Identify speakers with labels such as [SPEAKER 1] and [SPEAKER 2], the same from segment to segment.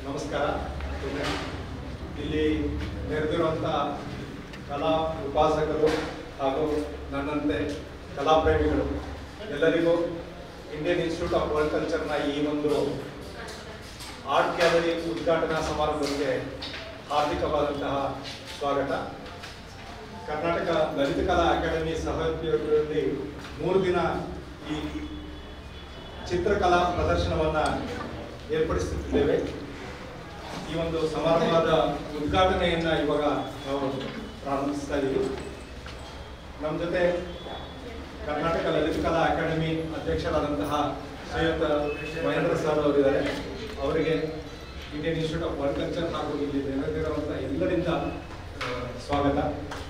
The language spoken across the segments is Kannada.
[SPEAKER 1] ನಮಸ್ಕಾರ ಇಲ್ಲಿ ನೆರೆದಿರುವಂಥ ಕಲಾ ಉಪಾಸಕರು ಹಾಗೂ ನನ್ನಂತೆ ಕಲಾಪ್ರೇಮಿಗಳು ಎಲ್ಲರಿಗೂ ಇಂಡಿಯನ್ ಇನ್ಸ್ಟಿಟ್ಯೂಟ್ ಆಫ್ ವರ್ಲ್ಡ್ ಕಲ್ಚರ್ನ ಈ ಒಂದು ಆರ್ಟ್ ಗ್ಯಾಲರಿ ಉದ್ಘಾಟನಾ ಸಮಾರಂಭಕ್ಕೆ ಹಾರ್ದಿಕವಾದಂತಹ ಸ್ವಾಗತ ಕರ್ನಾಟಕ ಲಲಿತ ಕಲಾ ಅಕಾಡೆಮಿ ಸಹಯೋಗದಲ್ಲಿ ಮೂರು ದಿನ ಈ ಚಿತ್ರಕಲಾ ಪ್ರದರ್ಶನವನ್ನ ಏರ್ಪಡಿಸುತ್ತಿದ್ದೇವೆ ಈ ಒಂದು ಸಮಾರಂಭದ ಉದ್ಘಾಟನೆಯನ್ನ ಇವಾಗ ನಾವು ಪ್ರಾರಂಭಿಸ್ತಾ ಇದ್ದೀವಿ ನಮ್ಮ ಜೊತೆ ಕರ್ನಾಟಕ ಲಲಿತ ಕಲಾ ಅಕಾಡೆಮಿ ಅಧ್ಯಕ್ಷರಾದಂತಹ ಶ್ರೀಯುತ ಮಹೇಂದ್ರ ಸರ್ ಅವರಿದ್ದಾರೆ ಅವರಿಗೆ Indian Institute of world Culture ಹಾಗೂ ಇಲ್ಲಿ ನೆರೆದಿರುವಂತಹ ಎಲ್ಲರಿಂದ ಆ, ಸ್ವಾಗತ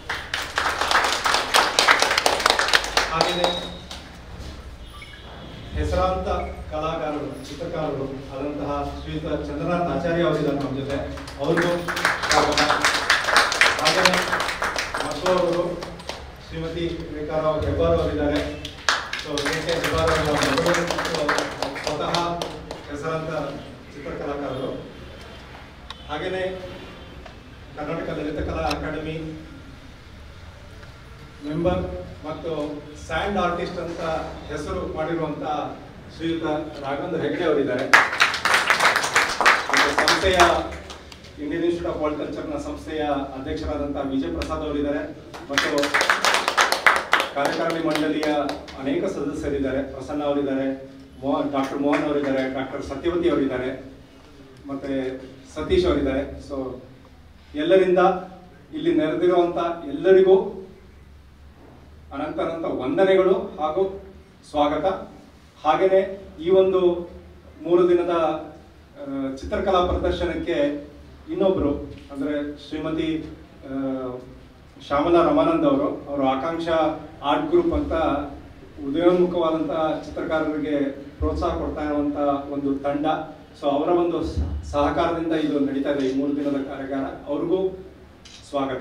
[SPEAKER 1] ಹಾಗೆಯೇ ಹೆಸರಾಂತ ಕಲಾಕಾರರು ಚಿತ್ರಕಾರರು ಆದಂತಹ ಶ್ರೀಯುತ ಚಂದ್ರನಾಥ್ ಆಚಾರ್ಯ ಅವರಿದ್ದಾರೆ ನಮ್ಮ ಜೊತೆ ಅವ್ರಿಗೂ ಸ್ವಾಗತ ಹಾಗೆಯೇ ಮತ್ತೊಬ್ಬರು ಶ್ರೀಮತಿ ರೇಖಾರಾವ್ ಹೆಬ್ಬಾರ್ ಅವರಿದ್ದಾರೆ ಸೊ ರೇಖೆ ಹೆಬ್ಬಾರ್ ಅವರ ಮಗಳು ಸ್ವತಃ ಹೆಸರಾಂತ ಚಿತ್ರಕಲಾಕಾರರು ಹಾಗೆಯೇ ಕರ್ನಾಟಕ ಲಲಿತ ಕಲಾ ಅಕಾಡೆಮಿ ಮೆಂಬರ್ ಮತ್ತು ಸ್ಯಾಂಡ್ ಆರ್ಟಿಸ್ಟ್ ಅಂತ ಹೆಸರು ಮಾಡಿರುವಂತ ಶ್ರೀಯುತ ರಾಘವೇಂದ್ರ ಹೆಗಡೆ ಅವರಿದ್ದಾರೆ ಮತ್ತು ಸಂಸ್ಥೆಯ ಇಂಡಿಯನ್ ಇನ್ಸ್ಟಿಟ್ಯೂಟ್ ಆಫ್ ವರ್ಲ್ಡ್ ಕಲ್ಚರ್ನ ಸಂಸ್ಥೆಯ ಅಧ್ಯಕ್ಷರಾದಂತಹ ವಿಜಯ್ ಪ್ರಸಾದ್ ಅವರಿದ್ದಾರೆ ಮತ್ತು ಕಾರ್ಯಕಾರಿಣಿ ಮಂಡಳಿಯ ಅನೇಕ ಸದಸ್ಯರಿದ್ದಾರೆ ಪ್ರಸನ್ನ ಅವರಿದ್ದಾರೆ ಮೋಹನ್ ಡಾಕ್ಟರ್ ಮೋಹನ್ ಅವರಿದ್ದಾರೆ ಡಾಕ್ಟರ್ ಸತ್ಯವತಿ ಅವರಿದ್ದಾರೆ ಮತ್ತೆ ಸತೀಶ್ ಅವರಿದ್ದಾರೆ ಸೊ ಎಲ್ಲರಿಂದ ಇಲ್ಲಿ ನೆರೆದಿರುವಂತ ಎಲ್ಲರಿಗೂ ಅನಂತ ಅನಂತ ವಂದನೆಗಳು ಹಾಗೂ ಸ್ವಾಗತ ಹಾಗೆಯೇ ಈ ಒಂದು ಮೂರು ದಿನದ ಆ, ಚಿತ್ರಕಲಾ ಪ್ರದರ್ಶನಕ್ಕೆ ಇನ್ನೊಬ್ರು ಅಂದ್ರೆ ಶ್ರೀಮತಿ ಆ, ಶ್ಯಾಮಲಾ ರಮಾನಂದ್ ಅವರು ಅವರು ಆಕಾಂಕ್ಷ ಆರ್ಟ್ ಗ್ರೂಪ್ ಅಂತ ಉದಯೋನ್ಮುಖವಾದಂಥ ಚಿತ್ರಕಾರರಿಗೆ ಪ್ರೋತ್ಸಾಹ ಕೊಡ್ತಾ ಇರುವಂತ ಒಂದು ತಂಡ ಸೊ ಅವರ ಒಂದು ಸ- ಸಹಕಾರದಿಂದ ಇದು ನಡೀತಾ ಇದೆ ಈ ಮೂರು ದಿನದ ಕಾರ್ಯಾಗಾರ ಅವ್ರಿಗೂ ಸ್ವಾಗತ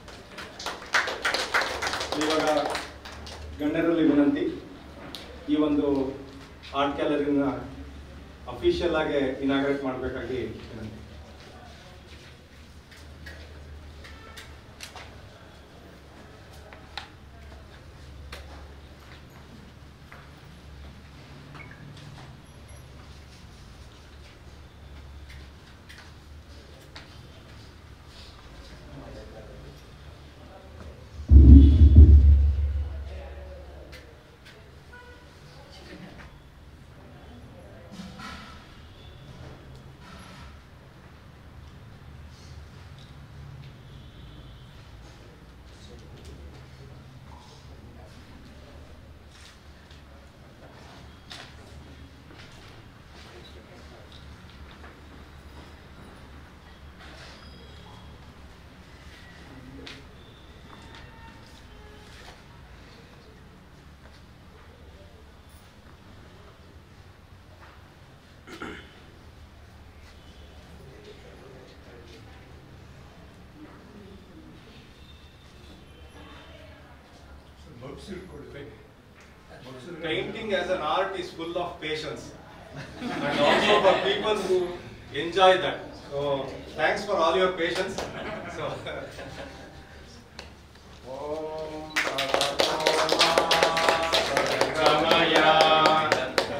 [SPEAKER 1] ಇವಾಗ ಗಣ್ಯರಲ್ಲಿ ವಿನಂತಿ ಈ ಒಂದು ಆರ್ಟ್ ಗ್ಯಾಲರಿನ ಅಫಿಷಿಯಲ್ ಆಗಿ ಇನಾಗ್ರೇಟ್ ಮಾಡಬೇಕಾಗಿ ವಿನಂತಿ Painting as an art is full of patience and also for people who enjoy that. So thanks for all your patience. So. Om Ramaya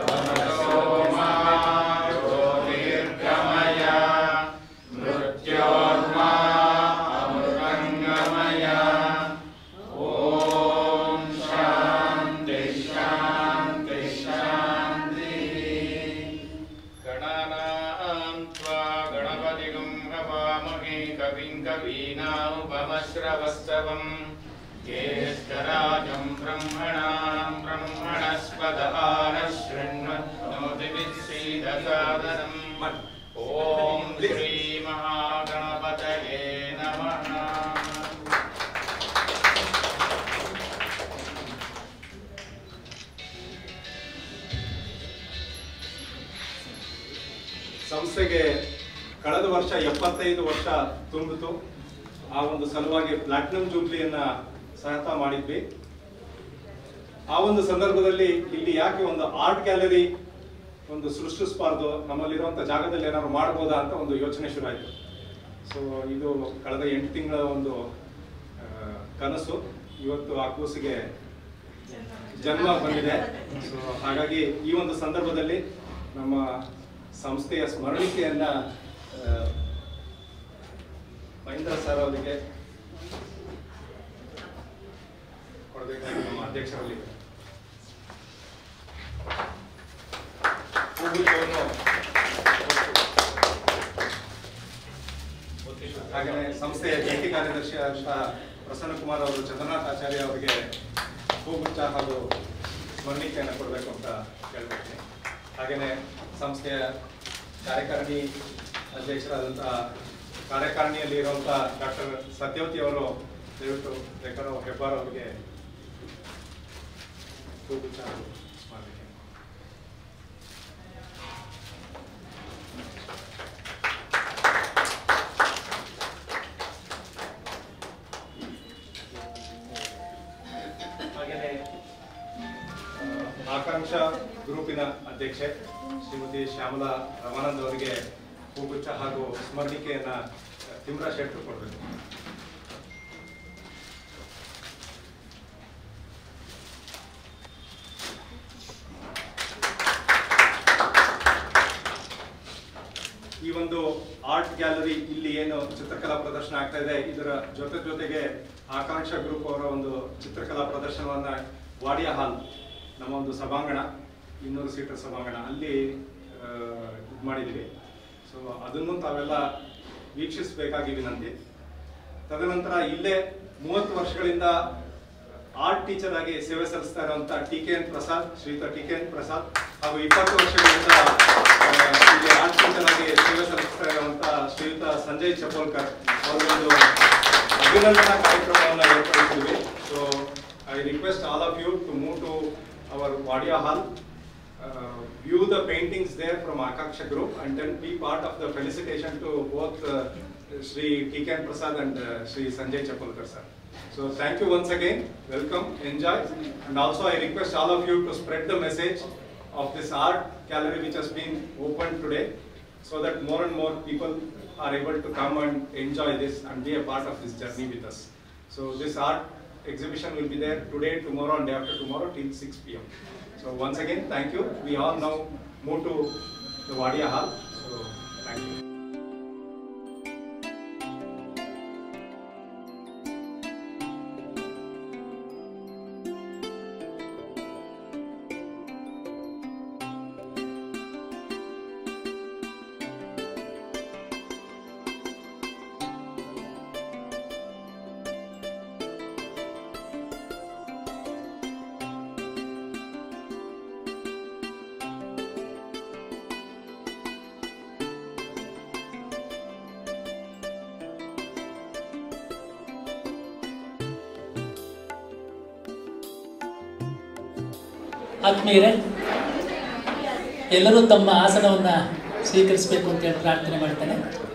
[SPEAKER 2] गणानां त्वा गणपतिगं हवामहे कविं कवीनामुपमश्रवस्तवम् ज्येष्ठराजं ब्रह्मणां ब्रह्मणस्पदहारः शृण्वन्नोतिभिः श्रीदसादनम् ॐ श्रीमहागणपतये नमः
[SPEAKER 1] ಸಂಸ್ಥೆಗೆ ಕಳೆದ ವರ್ಷ ಎಪ್ಪತ್ತೈದು ವರ್ಷ ತುಂಬಿತು ಆ ಒಂದು ಸಲುವಾಗಿ ಪ್ಲಾಟಿನಂ ಜೂಬ್ಲಿಯನ್ನ ಸಹಿತ ಮಾಡಿದ್ವಿ ಆ ಒಂದು ಸಂದರ್ಭದಲ್ಲಿ ಇಲ್ಲಿ ಯಾಕೆ ಒಂದು ಆರ್ಟ್ ಗ್ಯಾಲರಿ ಒಂದು ಸೃಷ್ಟಿಸಬಾರ್ದು ನಮ್ಮಲ್ಲಿರುವಂಥ ಜಾಗದಲ್ಲಿ ಏನಾದ್ರು ಮಾಡ್ಬೋದಾ ಅಂತ ಒಂದು ಯೋಚನೆ ಶುರು ಆಯಿತು ಸೊ ಇದು ಕಳೆದ ಎಂಟು ತಿಂಗಳ ಒಂದು ಆ, ಕನಸು ಇವತ್ತು ಆ ಕೂಸಿಗೆ ಜನ್ಮ ಬಂದಿದೆ ಸೊ ಹಾಗಾಗಿ ಈ ಒಂದು ಸಂದರ್ಭದಲ್ಲಿ ನಮ್ಮ ಸಂಸ್ಥೆಯ ಸ್ಮರಣಿಕೆಯನ್ನ ಆ, ಮಹೇಂದ್ರ ಸರ್ ಅವರಿಗೆ ಕೊಡಬೇಕಾಗಿ ನಮ್ಮ ಅಧ್ಯಕ್ಷರಲ್ಲಿ ಹೂಗುಚ್ಛವನ್ನು ಹಾಗೆಯೇ ಸಂಸ್ಥೆಯ ಜಂಟಿ ಕಾರ್ಯದರ್ಶಿ ಅಂತ ಪ್ರಸನ್ನ ಕುಮಾರ್ ಅವರು ಚಂದ್ರನಾಥ್ ಆಚಾರ್ಯ ಅವರಿಗೆ ಹೂಗುಚ್ಛ ಹಾಗೂ ಸ್ಮರಣಿಕೆಯನ್ನು ಕೊಡಬೇಕು ಅಂತ ಕೇಳ್ಕೊಳ್ತೀನಿ ಹಾಗೆಯೇ ಸಂಸ್ಥೆಯ ಕಾರ್ಯಕಾರಿಣಿ ಅಧ್ಯಕ್ಷರಾದಂತಹ ಕಾರ್ಯಕಾರಿಣಿಯಲ್ಲಿ ಇರುವಂಥ ಡಾಕ್ಟರ್ ಸತ್ಯವತಿ ಅವರು ದಯವಿಟ್ಟು ಬೇಕಾರೋ ಹೆಬ್ಬಾರ್ ಅವರಿಗೆ ಹೂಗುಚ್ಛ ಹಾಗೂ ಸ್ಮರಣಿಕೆ ಹಾಗೆಯೇ ಆ, ಆಕಾಂಕ್ಷ ಗ್ರೂಪಿನ ಅಧ್ಯಕ್ಷೆ ಶ್ರೀಮತಿ ಶ್ಯಾಮಲಾ ರಮಾನಂದ್ ಅವರಿಗೆ ಹೂಗುಚ್ಛ ಹಾಗೂ ಸ್ಮರಣಿಕೆಯನ್ನ ತಿಮ್ರ ಶೆಟ್ರು ಕೊಡಬೇಕು ಈ ಒಂದು ಆರ್ಟ್ ಗ್ಯಾಲರಿ ಇಲ್ಲಿ ಏನು ಚಿತ್ರಕಲಾ ಪ್ರದರ್ಶನ ಆಗ್ತಾ ಇದೆ ಇದರ ಜೊತೆ ಜೊತೆಗೆ ಆಕಾಂಕ್ಷ ಗ್ರೂಪ್ ಅವರ ಒಂದು ಚಿತ್ರಕಲಾ ಪ್ರದರ್ಶನವನ್ನ ವಾಡಿಯಾ ಹಾಲ್ ನಮ್ಮ ಒಂದು ಸಭಾಂಗಣ ಇನ್ನೂರು ಸೀಟರ್ ಸಭಾಂಗಣ ಅಲ್ಲಿ ಇದು ಮಾಡಿದ್ದೀವಿ ಸೊ ಅದನ್ನು ತಾವೆಲ್ಲ ವೀಕ್ಷಿಸಬೇಕಾಗಿ ವಿನಂತಿ ತದನಂತರ ಇಲ್ಲೇ ಮೂವತ್ತು ವರ್ಷಗಳಿಂದ ಆರ್ಟ್ ಟೀಚರ್ ಆಗಿ ಸೇವೆ ಸಲ್ಲಿಸ್ತಾ ಇರುವಂತ ಟಿ ಕೆ ಎನ್ ಪ್ರಸಾದ್ ಶ್ರೀಯುತ ಟಿ ಕೆ ಎನ್ ಪ್ರಸಾದ್ ಹಾಗೂ ಇಪ್ಪತ್ತು ವರ್ಷಗಳಿಂದ ಆ, ಇಲ್ಲಿ ಆರ್ಟ್ ಟೀಚರ್ ಆಗಿ ಸೇವೆ ಸಲ್ಲಿಸ್ತಾ ಇರುವಂತ ಶ್ರೀಯುತ ಸಂಜಯ್ ಚಪೋಲ್ಕರ್ ಅವರೊಂದು ಅಭಿನಂದನಾ ಕಾರ್ಯಕ್ರಮವನ್ನು ಏರ್ಪಡಿಸಿದ್ವಿ so I request all of you to move to our Wadia hall uh, view the paintings there from Akaksha Group and then be part of the felicitation to both uh, Sri T.K.N. Prasad and uh, Sri Sanjay Chapulkar sir. So thank you once again, welcome, enjoy and also I request all of you to spread the message of this art gallery which has been opened today so that more and more people are able to come and enjoy this and be a part of this journey with us. So this art exhibition will be there today, tomorrow and day after tomorrow till 6 p.m. So once again, thank you. We all now move to the Wadia Hall. So thank you.
[SPEAKER 3] ಆತ್ಮೀಯರೇ ಎಲ್ಲರೂ ತಮ್ಮ ಆಸನವನ್ನು ಸ್ವೀಕರಿಸಬೇಕು ಅಂತೇಳಿ ಪ್ರಾರ್ಥನೆ ಮಾಡ್ತೇನೆ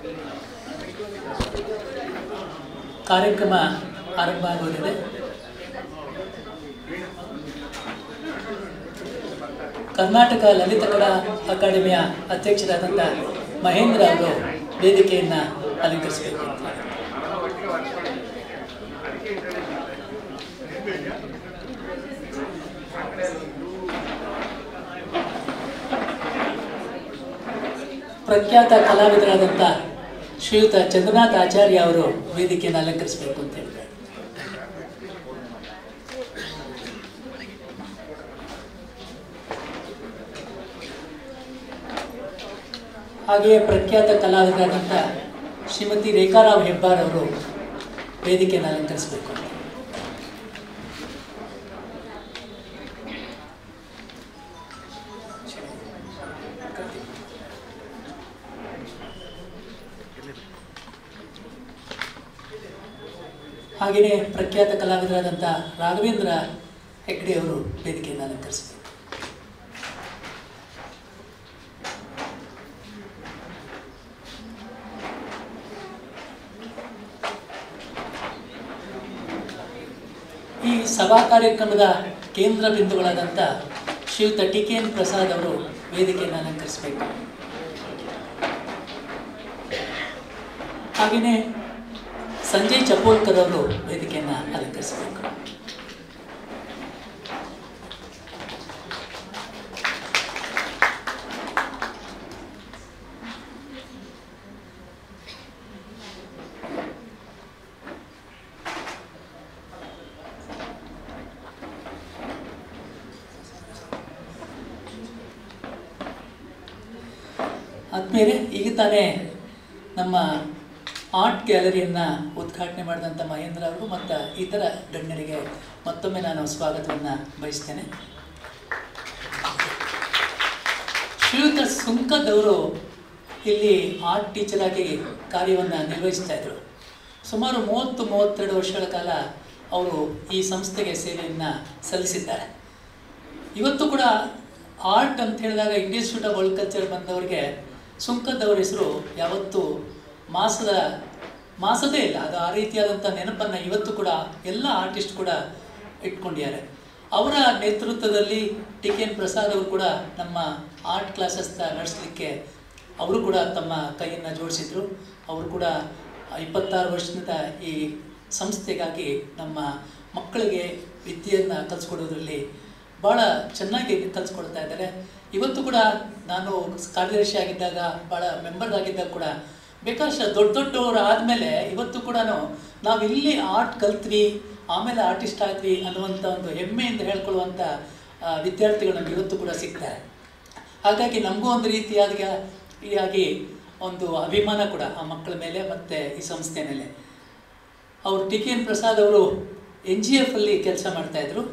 [SPEAKER 3] ಕಾರ್ಯಕ್ರಮ ಆರಂಭ ಆಗೋದಿದೆ ಕರ್ನಾಟಕ ಲಲಿತ ಕಲಾ ಅಕಾಡೆಮಿಯ ಅಧ್ಯಕ್ಷರಾದಂಥ ಮಹೇಂದ್ರ ಅವರು ವೇದಿಕೆಯನ್ನು ಅಲಂಕರಿಸಬೇಕು ಅಂತ ಪ್ರಖ್ಯಾತ ಕಲಾವಿದರಾದಂಥ ಶ್ರೀಯುತ ಚಂದ್ರನಾಥ್ ಆಚಾರ್ಯ ಅವರು ವೇದಿಕೆಯನ್ನು ಅಲಂಕರಿಸಬೇಕು ಅಂತ ಹೇಳಿದ್ದಾರೆ ಹಾಗೆಯೇ ಪ್ರಖ್ಯಾತ ಕಲಾವಿದರಾದಂಥ ಶ್ರೀಮತಿ ರೇಖಾರಾವ್ ಹೆಬ್ಬಾರ್ ಅವರು ವೇದಿಕೆಯನ್ನು ಅಲಂಕರಿಸಬೇಕು ಅಂತ ಹಾಗೆಯೇ ಪ್ರಖ್ಯಾತ ಕಲಾವಿದರಾದಂಥ ರಾಘವೇಂದ್ರ ಹೆಗ್ಡೆ ಅವರು ವೇದಿಕೆಯನ್ನು ಅಲಂಕರಿಸಬೇಕು ಈ ಸಭಾ ಕಾರ್ಯಕ್ರಮದ ಕೇಂದ್ರ ಬಿಂದುಗಳಾದಂಥ ಶ್ರೀಯುತ ಟಿ ಕೆ ಎನ್ ಪ್ರಸಾದ್ ಅವರು ವೇದಿಕೆಯನ್ನು ಅಲಂಕರಿಸಬೇಕು ಹಾಗೆಯೇ ಸಂಜಯ್ ಚಪೋಲ್ಕರ್ ಅವರು ವೇದಿಕೆಯನ್ನು ಅಲಂಕರಿಸಬೇಕು ಆದ್ಮೇಲೆ ಈಗ ತಾನೇ ನಮ್ಮ ಆರ್ಟ್ ಗ್ಯಾಲರಿಯನ್ನು ಉದ್ಘಾಟನೆ ಮಾಡಿದಂಥ ಮಹೇಂದ್ರ ಅವರು ಮತ್ತು ಇತರ ಗಣ್ಯರಿಗೆ ಮತ್ತೊಮ್ಮೆ ನಾನು ಸ್ವಾಗತವನ್ನು ಬಯಸ್ತೇನೆ ಶ್ರೀಯುತ ಸುಂಕದವರು ಇಲ್ಲಿ ಆರ್ಟ್ ಟೀಚರ್ ಆಗಿ ಕಾರ್ಯವನ್ನು ನಿರ್ವಹಿಸ್ತಾ ಇದ್ರು ಸುಮಾರು ಮೂವತ್ತು ಮೂವತ್ತೆರಡು ವರ್ಷಗಳ ಕಾಲ ಅವರು ಈ ಸಂಸ್ಥೆಗೆ ಸೇವೆಯನ್ನು ಸಲ್ಲಿಸಿದ್ದಾರೆ ಇವತ್ತು ಕೂಡ ಆರ್ಟ್ ಅಂತ ಹೇಳಿದಾಗ ಇನ್ಸ್ಟಿಟ್ಯೂಟ್ ಆಫ್ ವರ್ಲ್ಡ್ ಕಲ್ಚರ್ ಬಂದವರಿಗೆ ಸುಂಕದವರ ಹೆಸರು ಯಾವತ್ತೂ ಮಾಸದ ಮಾಸದೇ ಇಲ್ಲ ಅದು ಆ ರೀತಿಯಾದಂಥ ನೆನಪನ್ನು ಇವತ್ತು ಕೂಡ ಎಲ್ಲ ಆರ್ಟಿಸ್ಟ್ ಕೂಡ ಇಟ್ಕೊಂಡಿದ್ದಾರೆ ಅವರ ನೇತೃತ್ವದಲ್ಲಿ ಟಿ ಕೆ ಎನ್ ಪ್ರಸಾದ್ ಅವರು ಕೂಡ ನಮ್ಮ ಆರ್ಟ್ ಕ್ಲಾಸಸ್ ನಡೆಸಲಿಕ್ಕೆ ಅವರು ಕೂಡ ತಮ್ಮ ಕೈಯನ್ನು ಜೋಡಿಸಿದ್ರು ಅವರು ಕೂಡ ಇಪ್ಪತ್ತಾರು ವರ್ಷದಿಂದ ಈ ಸಂಸ್ಥೆಗಾಗಿ ನಮ್ಮ ಮಕ್ಕಳಿಗೆ ವಿದ್ಯೆಯನ್ನು ಕಲಿಸ್ಕೊಡೋದ್ರಲ್ಲಿ ಭಾಳ ಚೆನ್ನಾಗಿ ಕಲಿಸ್ಕೊಡ್ತಾ ಇದ್ದಾರೆ ಇವತ್ತು ಕೂಡ ನಾನು ಕಾರ್ಯದರ್ಶಿ ಆಗಿದ್ದಾಗ ಭಾಳ ಮೆಂಬರ್ ಆಗಿದ್ದಾಗ ಕೂಡ ಬೇಕಾದಷ್ಟು ದೊಡ್ಡ ದೊಡ್ಡವರು ಆದಮೇಲೆ ಇವತ್ತು ಕೂಡ ನಾವು ಇಲ್ಲಿ ಆರ್ಟ್ ಕಲ್ತ್ವಿ ಆಮೇಲೆ ಆರ್ಟಿಸ್ಟ್ ಆದ್ವಿ ಅನ್ನುವಂಥ ಒಂದು ಹೆಮ್ಮೆಯಿಂದ ಹೇಳ್ಕೊಳ್ಳುವಂಥ ಆ, ವಿದ್ಯಾರ್ಥಿಗಳು ನಮ್ಗೆ ಇವತ್ತು ಕೂಡ ಸಿಗ್ತಾರೆ ಹಾಗಾಗಿ ನಮಗೂ ಒಂದು ರೀತಿಯಾದ ಆಗಿ ಒಂದು ಅಭಿಮಾನ ಕೂಡ ಆ ಮಕ್ಕಳ ಮೇಲೆ ಮತ್ತು ಈ ಸಂಸ್ಥೆ ಮೇಲೆ ಅವರು ಟಿ ಕೆ ಎನ್ ಪ್ರಸಾದ್ ಅವರು ಎನ್ ಜಿ ಎಫ್ ಅಲ್ಲಿ ಕೆಲಸ ಮಾಡ್ತಾಯಿದ್ರು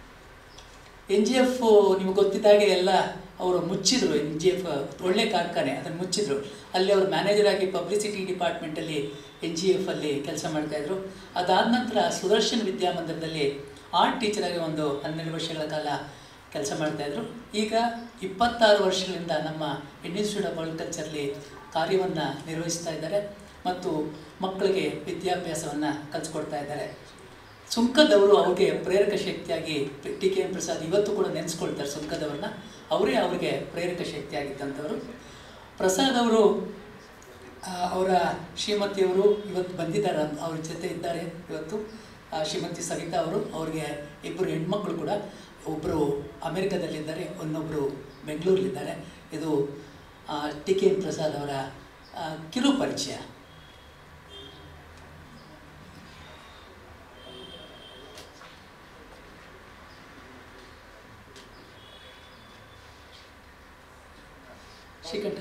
[SPEAKER 3] ಎನ್ ಜಿ ಎಫ್ ನಿಮ್ಗೆ ಗೊತ್ತಿದ್ದಾಗೆ ಎಲ್ಲ ಅವರು ಮುಚ್ಚಿದ್ರು ಎನ್ ಜಿ ಎಫ್ ಒಳ್ಳೆ ಕಾರ್ಖಾನೆ ಅದನ್ನು ಮುಚ್ಚಿದ್ರು ಅಲ್ಲಿ ಅವರು ಮ್ಯಾನೇಜರ್ ಆಗಿ ಪಬ್ಲಿಸಿಟಿ ಡಿಪಾರ್ಟ್ಮೆಂಟಲ್ಲಿ ಎನ್ ಜಿ ಎಫ್ ಅಲ್ಲಿ ಕೆಲಸ ಮಾಡ್ತಾಯಿದ್ರು ಅದಾದ ನಂತರ ಸುದರ್ಶನ್ ವಿದ್ಯಾಮಂದಿರದಲ್ಲಿ ಆರ್ಟ್ ಟೀಚರಾಗಿ ಒಂದು ಹನ್ನೆರಡು ವರ್ಷಗಳ ಕಾಲ ಕೆಲಸ ಮಾಡ್ತಾಯಿದ್ರು ಈಗ ಇಪ್ಪತ್ತಾರು ವರ್ಷಗಳಿಂದ ನಮ್ಮ ಇನ್ಸ್ಟಿಟ್ಯೂಟ್ ಆಫ್ ವರ್ಲ್ಡ್ ಕಲ್ಚರ್ಲಿ ಕಾರ್ಯವನ್ನು ನಿರ್ವಹಿಸ್ತಾ ಇದ್ದಾರೆ ಮತ್ತು ಮಕ್ಕಳಿಗೆ ವಿದ್ಯಾಭ್ಯಾಸವನ್ನು ಕಲಿಸ್ಕೊಡ್ತಾ ಇದ್ದಾರೆ ಸುಂಕದವರು ಅವ್ರಿಗೆ ಪ್ರೇರಕ ಶಕ್ತಿಯಾಗಿ ಟಿ ಕೆ ಎಂ ಪ್ರಸಾದ್ ಇವತ್ತು ಕೂಡ ನೆನೆಸ್ಕೊಳ್ತಾರೆ ಸುಂಕದವ್ರನ್ನ ಅವರೇ ಅವರಿಗೆ ಪ್ರೇರಕ ಶಕ್ತಿಯಾಗಿದ್ದಂಥವರು ಪ್ರಸಾದ್ ಅವರು ಆ, ಅವರ ಶ್ರೀಮತಿಯವರು ಇವತ್ತು ಬಂದಿದ್ದಾರೆ ಅಂತ ಅವ್ರ ಜೊತೆ ಇದ್ದಾರೆ ಇವತ್ತು ಆ, ಶ್ರೀಮತಿ ಸವಿತಾ ಅವರು ಅವ್ರಿಗೆ ಇಬ್ಬರು ಹೆಣ್ಮಕ್ಳು ಕೂಡ ಒಬ್ಬರು ಅಮೆರಿಕದಲ್ಲಿದ್ದಾರೆ ಇನ್ನೊಬ್ಬರು ಬೆಂಗಳೂರಲ್ಲಿದ್ದಾರೆ ಇದು ಟಿ ಕೆ ಎನ್ ಪ್ರಸಾದ್ ಅವರ ಆ, ಕಿರು ಪರಿಚಯ ಶ್ರೀಕಂಠ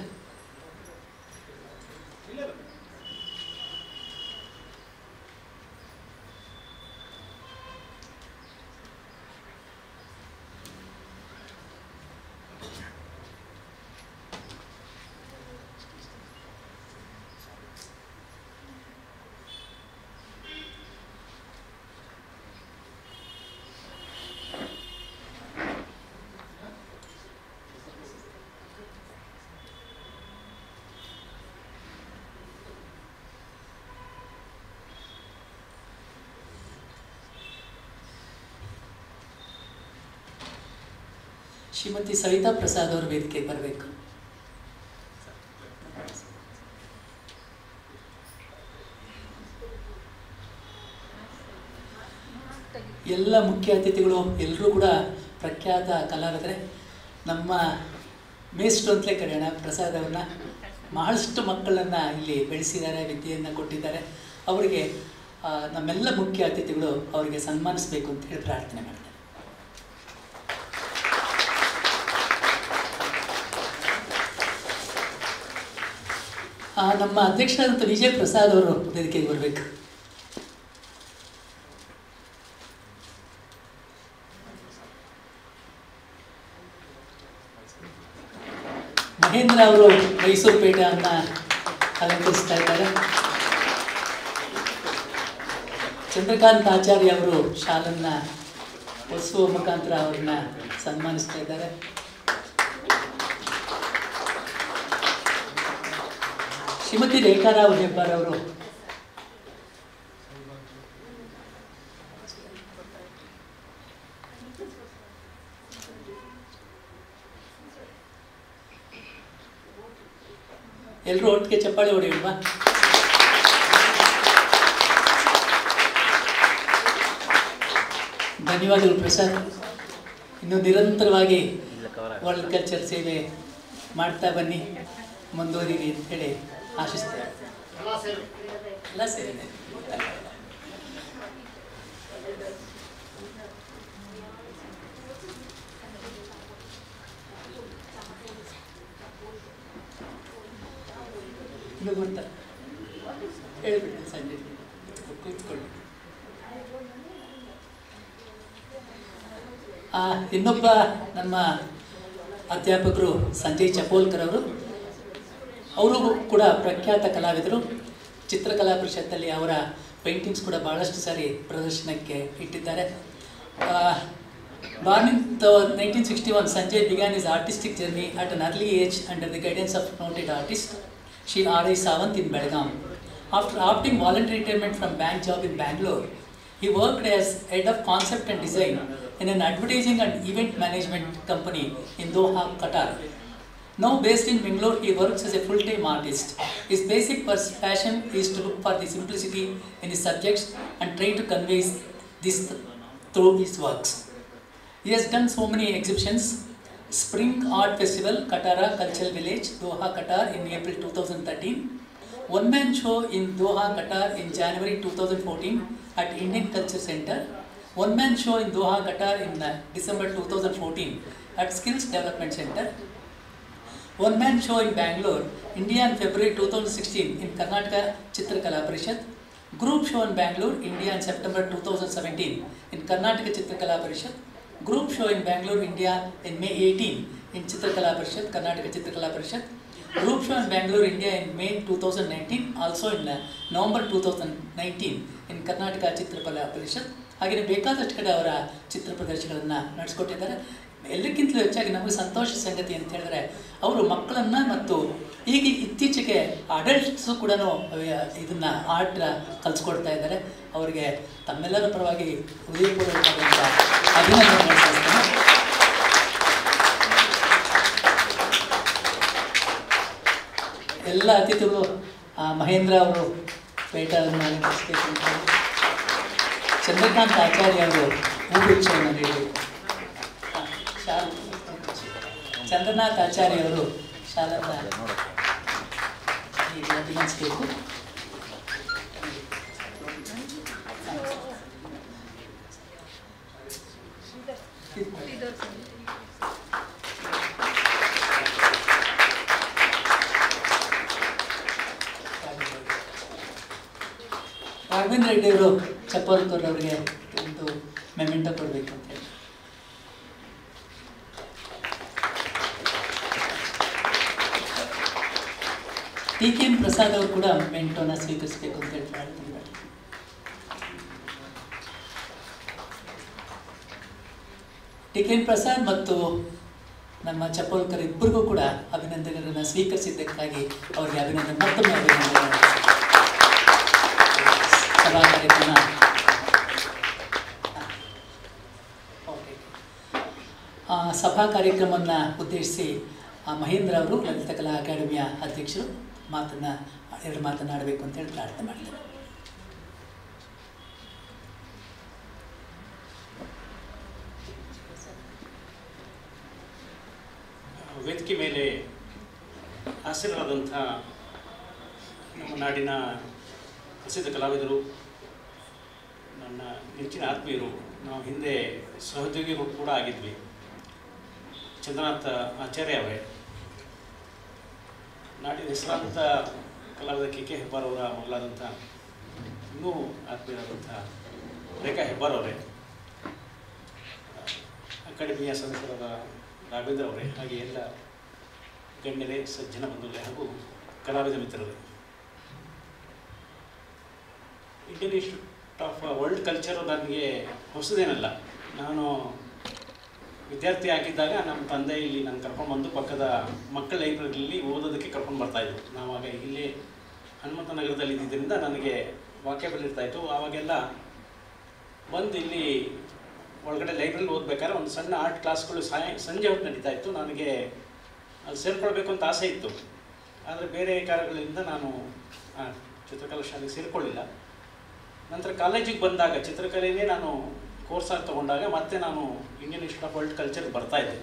[SPEAKER 3] ಶ್ರೀಮತಿ ಸವಿತಾ ಪ್ರಸಾದ್ ಅವರು ವೇದಿಕೆಗೆ ಬರಬೇಕು ಎಲ್ಲ ಮುಖ್ಯ ಅತಿಥಿಗಳು ಎಲ್ಲರೂ ಕೂಡ ಪ್ರಖ್ಯಾತ ಕಲಾವಿದರೆ ನಮ್ಮ ಮೇಷ್ಟ್ರು ಅಂತಲೇ ಕರೆಯೋಣ ಪ್ರಸಾದ್ ಅವ್ರನ್ನ ಬಹಳಷ್ಟು ಮಕ್ಕಳನ್ನು ಇಲ್ಲಿ ಬೆಳೆಸಿದ್ದಾರೆ ವಿದ್ಯೆಯನ್ನು ಕೊಟ್ಟಿದ್ದಾರೆ ಅವರಿಗೆ ಆ, ನಮ್ಮೆಲ್ಲ ಮುಖ್ಯ ಅತಿಥಿಗಳು ಅವರಿಗೆ ಸನ್ಮಾನಿಸಬೇಕು ಅಂತ ಹೇಳಿ ಪ್ರಾರ್ಥನೆ ಮಾಡ್ತಾರೆ ಆ, ನಮ್ಮ ಅಧ್ಯಕ್ಷರಾದಂಥ ವಿಜಯ್ ಪ್ರಸಾದ್ ಅವರು ವೇದಿಕೆಗೆ ಬರಬೇಕು ಮಹೇಂದ್ರ ಅವರು ಮೈಸೂರು ಪೇಟೆಯನ್ನು ಅಲಂಕರಿಸ್ತಾ ಇದ್ದಾರೆ ಚಂದ್ರಕಾಂತ್ ಆಚಾರ್ಯ ಅವರು ಶಾಲನ್ನ ಒಲಿಸುವ ಮುಖಾಂತರ ಅವ್ರನ್ನ ಸನ್ಮಾನಿಸ್ತಾ ಇದ್ದಾರೆ ಶ್ರೀಮತಿ ರೇಖಾರಾವ್ ಹೆಬ್ಬಾರ್ ಅವರು ಎಲ್ಲರೂ ಒಟ್ಟಿಗೆ ಚಪ್ಪಾಳೆ ಹೊಡೆಯುವ ಧನ್ಯವಾದಗಳು ಪ್ರಸಾದ್ ಇನ್ನು ನಿರಂತರವಾಗಿ ವರ್ಲ್ಡ್ ಕಲ್ಚರ್ ಸೇವೆ ಮಾಡ್ತಾ ಬನ್ನಿ ಮುಂದುವರಿರಿ ಅಂತ ಹೇಳಿ ಆಶಿಸ್ತೇವೆ ಎಲ್ಲ ಸೇರಿದೆ ಇನ್ನು ಗೊತ್ತಾ ಹೇಳಿಬಿಡಿ ಸಂಜೆ ಕೂತ್ಕೊಳ್ಳಿ ಆ, ಇನ್ನೊಬ್ಬ ನಮ್ಮ ಅಧ್ಯಾಪಕರು ಸಂಜಯ್ ಚಪೋಲ್ಕರ್ ಅವರು ಅವರು ಕೂಡ ಪ್ರಖ್ಯಾತ ಕಲಾವಿದರು ಚಿತ್ರಕಲಾ ಪರಿಷತ್ತಲ್ಲಿ ಅವರ ಪೇಂಟಿಂಗ್ಸ್ ಕೂಡ ಬಹಳಷ್ಟು ಸಾರಿ ಪ್ರದರ್ಶನಕ್ಕೆ ಇಟ್ಟಿದ್ದಾರೆ born in nineteen sixty one Sanjay began his artistic journey at an early age under the guidance of noted artist Shri R I Sawant in Belgaum after opting voluntary retirement from bank job in Bangalore He worked as head of concept and design in an advertising and event management company in Doha, Qatar. Now based in Bangalore, he works as a full-time artist. His basic pers- passion is to look for the simplicity in his subjects and try to convey this th- through his works. He has done so many exhibitions. Spring Art Festival, Katara Cultural Village, Doha, Qatar in April 2013. One man show in Doha, Qatar in January 2014 at Indian Culture Center. One man show in Doha, Qatar in uh, December 2014 at Skills Development Center. One man show in Bangalore, India in February 2016 in Karnataka Chitrakala Parishad. Group show in Bangalore, India in September 2017 in Karnataka Chitrakala Parishad. Group show in Bangalore, India in May 18 in Chitrakala Parishad, Karnataka Chitrakala Parishad. Group show in Bangalore, India in May 2019, also in uh, November 2019 in Karnataka Chitrapala Parishad. ಹಾಗೆಯೇ ಬೇಕಾದಷ್ಟು ಕಡೆ ಅವರ ಚಿತ್ರ ಪ್ರದರ್ಶನಗಳನ್ನು ನಡೆಸ್ಕೊಟ್ಟಿದ್ದಾರೆ ಎಲ್ಲಕ್ಕಿಂತಲೂ ಹೆಚ್ಚಾಗಿ ನಮಗೆ ಸಂತೋಷ ಸಂಗತಿ ಅಂತ ಹೇಳಿದ್ರೆ ಅವರು ಮಕ್ಕಳನ್ನು ಮತ್ತು ಈಗ ಇತ್ತೀಚೆಗೆ ಅಡಲ್ಟ್ಸು ಕೂಡ ಇದನ್ನು ಆರ್ಟ್ ಕಲಿಸ್ಕೊಡ್ತಾ ಇದ್ದಾರೆ ಅವರಿಗೆ ತಮ್ಮೆಲ್ಲರ ಪರವಾಗಿ ಹೃದಯಪೂರ್ವಕವಾದಂಥ ಅಭಿನಂದನೆ ಸಲ್ಲಿಸ್ತೇನೆ ಎಲ್ಲ ಅತಿಥಿಗಳು ಆ, ಮಹೇಂದ್ರ ಅವರು ಪೇಟವನ್ನು ಅಲಂಕರಿಸಬೇಕು ಅಂತ ಹೇಳಿ. ಚಂದ್ರಕಾಂತ್ ಆಚಾರ್ಯ ಅವರು ಹೂಗುಚ್ಛವನ್ನು ನೀಡಬೇಕು ಆ, ಶಾಲ್ ಚಂದ್ರನಾಥ್ ಆಚಾರ್ಯ ಅವರು ಶಾಲನ್ನ ಹೀಗೆ ಅಭಿನಯಿಸಬೇಕು ರಾಘವೇಂದ್ರ ರೆಡ್ಡಿ ಅವರು ಚಪ್ಪಲ್ಕರ್ ಅವರಿಗೆ ಒಂದು ಮೆಮೆಂಟೋ ಕೊಡಬೇಕು ಅಂತ ಹೇಳಿ ಟಿ ಕೆ ಎಂ ಪ್ರಸಾದ್ ಅವರು ಕೂಡ ಮೆಂಟೋನ ಸ್ವೀಕರಿಸಬೇಕು ಅಂತ ಹೇಳಿ ಪ್ರಾರ್ಥನೆ ಮಾಡಿ ಟಿ ಕೆ ಎಂ ಪ್ರಸಾದ್ ಮತ್ತು ನಮ್ಮ ಚಪ್ಪಲ್ಕರ್ ಇಬ್ಬರಿಗೂ ಕೂಡ ಅಭಿನಂದನೆಗಳನ್ನು ಸ್ವೀಕರಿಸಿದ್ದಕ್ಕಾಗಿ ಅವರಿಗೆ ಅಭಿನಂದನೆ ಮತ್ತೊಮ್ಮೆ ಅಭಿನಂದನೆ ಸಭಾ ಕಾರ್ಯಕ್ರಮ ಓಕೆ. ಆ, ಸಭಾ ಕಾರ್ಯಕ್ರಮವನ್ನು ಉದ್ದೇಶಿಸಿ ಆ, ಮಹೇಂದ್ರ ಅವರು ಲಲಿತ ಕಲಾ ಅಕಾಡೆಮಿಯ ಅಧ್ಯಕ್ಷರು ಮಾತನ್ನ ಎರಡು ಮಾತನಾಡಬೇಕು ಅಂತ ಹೇಳಿ ಪ್ರಾರ್ಥನೆ ಮಾಡ್ತಾರೆ
[SPEAKER 4] ವೇದಿಕೆ ಮೇಲೆ ಹಾಸ್ಯರಾದಂಥ ನಮ್ಮ ನಾಡಿನ ಪ್ರಸಿದ್ಧ ಕಲಾವಿದರು ನನ್ನ ನೆಚ್ಚಿನ ಆತ್ಮೀಯರು ನಾವು ಹಿಂದೆ ಸಹೋದ್ಯೋಗಿಗಳು ಕೂಡ ಆಗಿದ್ವಿ ಚಂದ್ರನಾಥ ಆಚಾರ್ಯ ಅವರೇ ನಾಡಿನ ಹೆಸರಾದಂಥ ಕಲಾವಿದ ಕೆ ಕೆ ಹೆಬ್ಬಾರ್ ಅವರ ಮಗಳಾದಂಥ ಇನ್ನೂ ಆತ್ಮೀಯರಾದಂಥ ರೇಖಾ ಹೆಬ್ಬಾರ್ ಅವರೇ ಅಕಾಡೆಮಿಯ ಸದಸ್ಯರಾದ ರಾಘವೇಂದ್ರ ಅವರೇ ಹಾಗೆ ಎಲ್ಲ ಗಣ್ಯರೇ ಸಜ್ಜನ ಬಂಧುಗಳೇ ಹಾಗೂ ಕಲಾವಿದ ಮಿತ್ರರೇ Indian Institute of world Culture ನನಗೆ ಹೊಸದೇನಲ್ಲ ನಾನು ವಿದ್ಯಾರ್ಥಿ ಆಗಿದ್ದಾಗ ನಮ್ಮ ತಂದೆ ಇಲ್ಲಿ ನಾನು ಕರ್ಕೊಂಡು ಬಂದು ಪಕ್ಕದ ಮಕ್ಕಳ ಲೈಬ್ರರಿಯಲ್ಲಿ ಓದೋದಕ್ಕೆ ಕರ್ಕೊಂಡು ಬರ್ತಾಯಿದ್ರು ನಾವಾಗ ಇಲ್ಲಿ ಹನುಮಂತ ನಗರದಲ್ಲಿ ಇದ್ದಿದ್ದರಿಂದ ನನಗೆ ವಾಕ್ಯಬಲ್ ಇರ್ತಾಯಿತ್ತು ಆವಾಗೆಲ್ಲ ಬಂದು ಇಲ್ಲಿ ಒಳಗಡೆ ಲೈಬ್ರರಿ ಓದ್ಬೇಕಾದ್ರೆ ಒಂದು ಸಣ್ಣ ಆರ್ಟ್ ಕ್ಲಾಸ್ಗಳು ಸಾಯ ಸಂಜೆ ಹೊತ್ತು ನಡೀತಾ ಇತ್ತು ನನಗೆ ಅಲ್ಲಿ ಸೇರ್ಕೊಳ್ಬೇಕು ಅಂತ ಆಸೆ ಇತ್ತು ಆದರೆ ಬೇರೆ ಕಾರಣಗಳಿಂದ ನಾನು ಆ ಚಿತ್ರಕಲಾ ಶಾಲೆಗೆ ಸೇರಿಕೊಳ್ಳಿಲ್ಲ ನಂತರ ಕಾಲೇಜಿಗೆ ಬಂದಾಗ ಚಿತ್ರಕಲೆಯೇ ನಾನು ಕೋರ್ಸಾಗಿ ತಗೊಂಡಾಗ ಮತ್ತೆ ನಾನು ಇಂಡಿಯನ್ ಇನ್ಸ್ಟಿಟ್ಯೂಟ್ ಆಫ್ ವರ್ಲ್ಡ್ ಕಲ್ಚರ್ಗೆ ಬರ್ತಾ ಇದ್ದೆ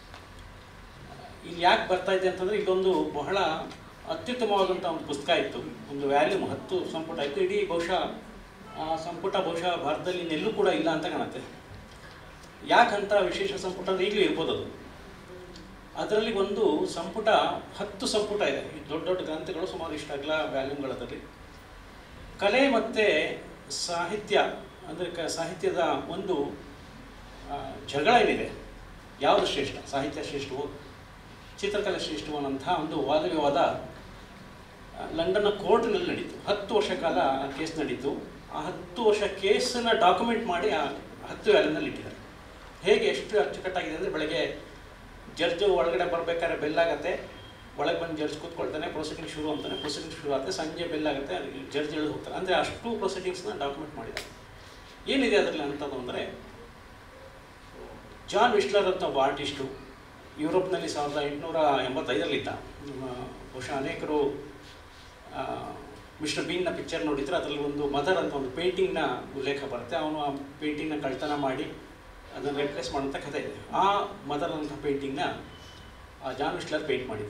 [SPEAKER 4] ಇಲ್ಲಿ ಯಾಕೆ ಬರ್ತಾ ಇದ್ದೆ ಅಂತಂದರೆ ಇದೊಂದು ಬಹಳ ಅತ್ಯುತ್ತಮವಾದಂಥ ಒಂದು ಪುಸ್ತಕ ಇತ್ತು ಒಂದು ವ್ಯಾಲ್ಯೂಮ್ ಹತ್ತು ಸಂಪುಟ ಇತ್ತು ಇಡೀ ಬಹುಶಃ ಆ ಸಂಪುಟ ಬಹುಶಃ ಭಾರತದಲ್ಲಿ ಇನ್ನೆಲ್ಲೂ ಕೂಡ ಇಲ್ಲ ಅಂತ ಕಾಣುತ್ತೆ ಯಾಕಂತ ವಿಶೇಷ ಸಂಪುಟ ಅಂದರೆ ಈಗಲೂ ಇರ್ಬೋದು ಅದು ಅದರಲ್ಲಿ ಒಂದು ಸಂಪುಟ ಹತ್ತು ಸಂಪುಟ ಇದೆ ಈ ದೊಡ್ಡ ದೊಡ್ಡ ಗ್ರಂಥಗಳು ಸುಮಾರು ಇಷ್ಟು ಅಗಲ ವ್ಯಾಲ್ಯೂಮ್ಗಳದಲ್ಲಿ ಕಲೆ ಮತ್ತು ಸಾಹಿತ್ಯ ಅಂದರೆ ಕ ಸಾಹಿತ್ಯದ ಒಂದು ಆ, ಜಗಳ ಏನಿದೆ ಯಾವುದು ಶ್ರೇಷ್ಠ ಸಾಹಿತ್ಯ ಶ್ರೇಷ್ಠವೋ ಚಿತ್ರಕಲೆ ಶ್ರೇಷ್ಠವೋ ಅನ್ನೋಂಥ ಒಂದು ವಾದ ವಿವಾದ ಆ, ಲಂಡನ್ನ ಕೋರ್ಟ್ನಲ್ಲಿ ನಡೀತು ಹತ್ತು ವರ್ಷ ಕಾಲ ಆ ಕೇಸ್ ನಡೀತು ಆ ಹತ್ತು ವರ್ಷ ಕೇಸನ್ನು ಡಾಕ್ಯುಮೆಂಟ್ ಮಾಡಿ ಆ ಹತ್ತು ವ್ಯಾಲ್ಯೂನಲ್ಲಿ ಇಟ್ಟಿದ್ದಾರೆ ಹೇಗೆ ಎಷ್ಟು ಅಚ್ಚುಕಟ್ಟಾಗಿದೆ ಅಂದರೆ ಬೆಳಗ್ಗೆ ಜಡ್ಜ್ ಒಳಗಡೆ ಬರಬೇಕಾದ್ರೆ ಬೆಲ್ ಆಗತ್ತೆ ಒಳಗೆ ಬಂದು ಜಡ್ಜ್ ಕೂತ್ಕೊಳ್ತಾನೆ ಪ್ರೊಸೀಡಿಂಗ್ ಶುರು ಅಂತಾನೆ ಪ್ರೊಸೀಡಿಂಗ್ ಶುರು ಆಗುತ್ತೆ ಸಂಜೆ ಬೆಲ್ ಆಗುತ್ತೆ ಜಡ್ಜ್ ಎಳೆದು ಹೋಗ್ತಾರೆ ಅಂದರೆ ಅಷ್ಟು ಪ್ರೊಸೀಡಿಂಗ್ಸ್ನ ಡಾಕ್ಯುಮೆಂಟ್ ಮಾಡಿದ್ದಾರೆ ಏನಿದೆ ಅದರಲ್ಲಿ ಅಂಥದ್ದು ಅಂದರೆ ಜಾನ್ ವಿಶ್ಲರ್ ಅಂತ ಒಬ್ಬ ಆರ್ಟಿಸ್ಟು ಯುರೋಪ್ನಲ್ಲಿ ಸಾವಿರದ ಎಂಟುನೂರ ಎಂಬತ್ತೈದರಲ್ಲಿದ್ದ ನಮ್ಮ ಬಹುಶಃ ಅನೇಕರು ಆ, ಮಿಸ್ಟರ್ ಬೀನ್ನ ಪಿಕ್ಚರ್ ನೋಡಿದ್ರೆ ಅದರಲ್ಲಿ ಒಂದು ಮದರ್ ಅಂತ ಒಂದು ಪೇಂಟಿಂಗ್ನ ಉಲ್ಲೇಖ ಬರುತ್ತೆ ಅವನು ಆ ಪೇಂಟಿಂಗ್ನ ಕಳ್ತನ ಮಾಡಿ ಅದನ್ನು ರಿಪ್ಲೇಸ್ ಮಾಡೋಂಥ ಕಥೆ ಇದೆ ಆ ಮದರ್ ಅಂತ ಪೇಂಟಿಂಗ್ನ ಆ ಜಾನ್ ವಿಶ್ಲರ್ ಪೇಂಟ್ ಮಾಡಿದ್ದ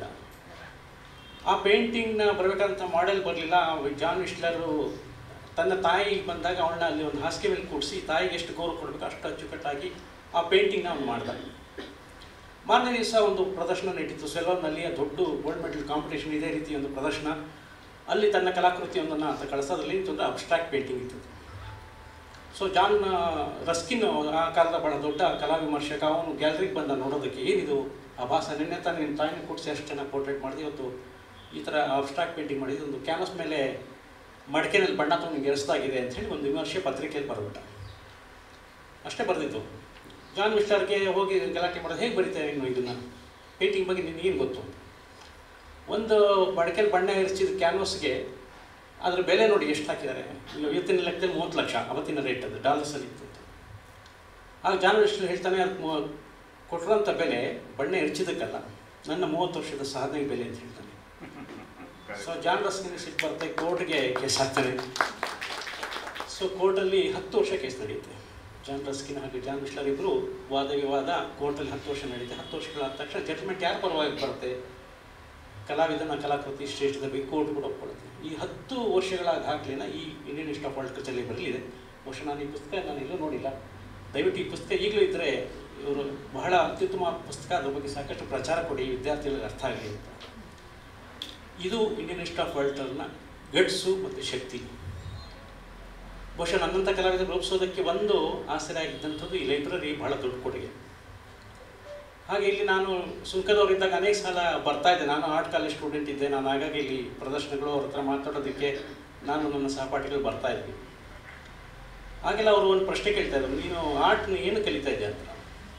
[SPEAKER 4] ಆ ಪೇಂಟಿಂಗ್ನ ಬರಬೇಕಂತ ಮಾಡೆಲ್ ಬರಲಿಲ್ಲ ಜಾನ್ ವಿಶ್ಲರು ತನ್ನ ತಾಯಿ ಬಂದಾಗ ಅವಳನ್ನ ಅಲ್ಲಿ ಒಂದು ಹಾಸಿಗೆ ಮೇಲೆ ಕೂಡಿಸಿ ತಾಯಿಗೆ ಎಷ್ಟು ಗೌರವ ಕೊಡಬೇಕು ಅಷ್ಟು ಅಚ್ಚುಕಟ್ಟಾಗಿ ಆ ಪೇಂಟಿಂಗ್ನ ಅವನು ಮಾಡ್ದ ಮಾರನೇ ದಿವಸ ಒಂದು ಪ್ರದರ್ಶನ ನಡೀತು ಸೆಲೋನ್ನಲ್ಲಿ ಆ ದೊಡ್ಡ ಗೋಲ್ಡ್ ಮೆಡಲ್ ಕಾಂಪಿಟೇಷನ್ ಇದೇ ರೀತಿ ಒಂದು ಪ್ರದರ್ಶನ ಅಲ್ಲಿ ತನ್ನ ಕಲಾಕೃತಿಯೊಂದನ್ನು ಆತ ಕಳಿಸೋದ್ರಲ್ಲಿ ಒಂದು ಅಬ್ಸ್ಟ್ರಾಕ್ಟ್ ಪೇಂಟಿಂಗ್ ಇತ್ತು ಸೊ ಜಾನ್ ಆ, ರಸ್ಕಿನ್ ಆ ಕಾಲದ ಬಹಳ ದೊಡ್ಡ ಕಲಾ ವಿಮರ್ಶಕ ಅವನು ಗ್ಯಾಲರಿಗೆ ಬಂದ ನೋಡೋದಕ್ಕೆ ಏನಿದು ಆಭಾಸ ನಿನ್ನೆ ತಾನು ನಿಮ್ಮ ತಾಯಿನ ಕೂಡಿಸಿ ಅಷ್ಟು ಚೆನ್ನಾಗಿ ಪೋರ್ಟ್ರೇಟ್ ಮಾಡಿದೆ ಇವತ್ತು ಈ ಥರ ಅಬ್ಸ್ಟ್ರಾಕ್ಟ್ ಪೇಂಟಿಂಗ್ ಮಾಡಿದ್ದು ಒಂದು ಕ್ಯಾನ್ವಸ್ ಮೇಲೆ ಮಡಿಕೆನಲ್ಲಿ ಬಣ್ಣ ತೊಗೊಂಡು ಗೆರೆಸ್ದಾಗಿದೆ ಅಂತ ಹೇಳಿ ಒಂದು ವಿಮರ್ಶೆ ಪತ್ರಿಕೆಯಲ್ಲಿ ಬರೆದ್ಬಿಟ್ಟ ಅಷ್ಟೇ ಬರೆದಿತ್ತು ಜಾನ್ ವಿಸ್ಟಾರ್ಗೆ ಹೋಗಿ ಗಲಾಟೆ ಮಾಡೋದು ಹೇಗೆ ಬರೀತಾರೆ ಇನ್ನು ಇದನ್ನು ಪೇಂಟಿಂಗ್ ಬಗ್ಗೆ ನಿನಗೇನು ಗೊತ್ತು ಒಂದು ಬಡಕೆಯಲ್ಲಿ ಬಣ್ಣ ಎರಚಿದ ಕ್ಯಾನ್ವಸ್ಗೆ ಅದ್ರ ಬೆಲೆ ನೋಡಿ ಎಷ್ಟು ಹಾಕಿದ್ದಾರೆ ಈಗ ಇವತ್ತಿನ ಲೆಕ್ಕದಲ್ಲಿ ಮೂವತ್ತು ಲಕ್ಷ ಅವತ್ತಿನ ರೇಟ್ ಅದು ಡಾಲರ್ಸಲ್ಲಿ ಇತ್ತು ಅಂತ. ಆಗ ಜಾನ್ ವಿಸ್ಟರ್ ಹೇಳ್ತಾನೆ ಅದು ಮು- ಕೊಟ್ಟಿರೋಂಥ ಬೆಲೆ ಬಣ್ಣ ಎರಚಿದಕ್ಕಲ್ಲ ನನ್ನ ಮೂವತ್ತು ವರ್ಷದ ಸಾಧನೆಗೆ ಬೆಲೆ ಅಂತ ಹೇಳ್ತಾನೆ ಸೊ ಜಾನ್ ರಸ್ಕಿನ ಸಿಟ್ಟು ಬರ್ತಾ ಕೋರ್ಟ್ಗೆ ಕೇಸ್ ಹಾಕ್ತಾನೆ ಸೊ ಕೋರ್ಟಲ್ಲಿ ಹತ್ತು ವರ್ಷ ಕೇಸ್ ನಡೆಯುತ್ತೆ ಜಾನ್ ರಸ್ಕಿನ್ ಹಾಗೆ ಜಾನ್ ವಿಶ್ಲರ್ ಇಬ್ಬರು ವಾದ ವಿವಾದ ಕೋರ್ಟಲ್ಲಿ ಹತ್ತು ವರ್ಷ ನಡೆಯುತ್ತೆ ಹತ್ತು ವರ್ಷಗಳಾದ ತಕ್ಷಣ ಜಡ್ಜ್ಮೆಂಟ್ ಯಾರು ಪರವಾಗಿ ಬರುತ್ತೆ ಕಲಾವಿದನ ಕಲಾಕೃತಿ ಶ್ರೇಷ್ಠದ ಬಗ್ಗೆ ಕೋರ್ಟ್ ಕೂಡ ಒಪ್ಕೊಳ್ಳುತ್ತೆ ಈ ಹತ್ತು ವರ್ಷಗಳ ದಾಖಲೆನ ಈ Indian Institute of world Culture ಬರಲಿದೆ ಬಹುಶಃ ನಾನು ಈ ಪುಸ್ತಕ ನಾನು ಎಲ್ಲೂ ನೋಡಿಲ್ಲ ದಯವಿಟ್ಟು ಈ ಪುಸ್ತಕ ಈಗಲೂ ಇದ್ದರೆ ಇವರು ಬಹಳ ಅತ್ಯುತ್ತಮ ಪುಸ್ತಕ ಅದ್ರ ಬಗ್ಗೆ ಸಾಕಷ್ಟು ಪ್ರಚಾರ ಕೊಡಿ ವಿದ್ಯಾರ್ಥಿಗಳಿಗೆ ಅರ್ಥ ಆಗಲಿ ಅಂತ ಇದು ಇಂಡಿಯನ್ ಇನ್ಸ್ಟಿಟ್ಯೂಟ್ ಆಫ್ ವರ್ಲ್ಡ್ನ ಗಟ್ಸು ಮತ್ತು ಶಕ್ತಿ ಬಹುಶಃ ನನ್ನಂಥ ಕಲಾವಿದರು ರೂಪಿಸೋದಕ್ಕೆ ಒಂದು ಆಸರೆ ಆಗಿದ್ದಂಥದ್ದು ಈ ಲೈಬ್ರರಿ ಬಹಳ ದೊಡ್ಡ ಕೊಡುಗೆ ಹಾಗೆ ಇಲ್ಲಿ ನಾನು ಸುಂಕದವರಿದ್ದಾಗ ಅನೇಕ ಸಲ ಬರ್ತಾ ಇದ್ದೆ ನಾನು ಆರ್ಟ್ ಕಾಲೇಜ್ ಸ್ಟೂಡೆಂಟ್ ಇದ್ದೆ ನಾನು ಹಾಗಾಗಿ ಇಲ್ಲಿ ಪ್ರದರ್ಶನಗಳು ಅವ್ರ ಹತ್ರ ಮಾತಾಡೋದಕ್ಕೆ ನಾನು ನನ್ನ ಸಹಪಾಠಿಗಳು ಬರ್ತಾ ಇದ್ವಿ ಹಾಗೆಲ್ಲ ಅವರು ಒಂದು ಪ್ರಶ್ನೆ ಕೇಳ್ತಾ ಇದ್ರು ನೀನು ಆರ್ಟ್ನ ಏನು ಕಲಿತಾ ಇದ್ದೆ ಅಂತ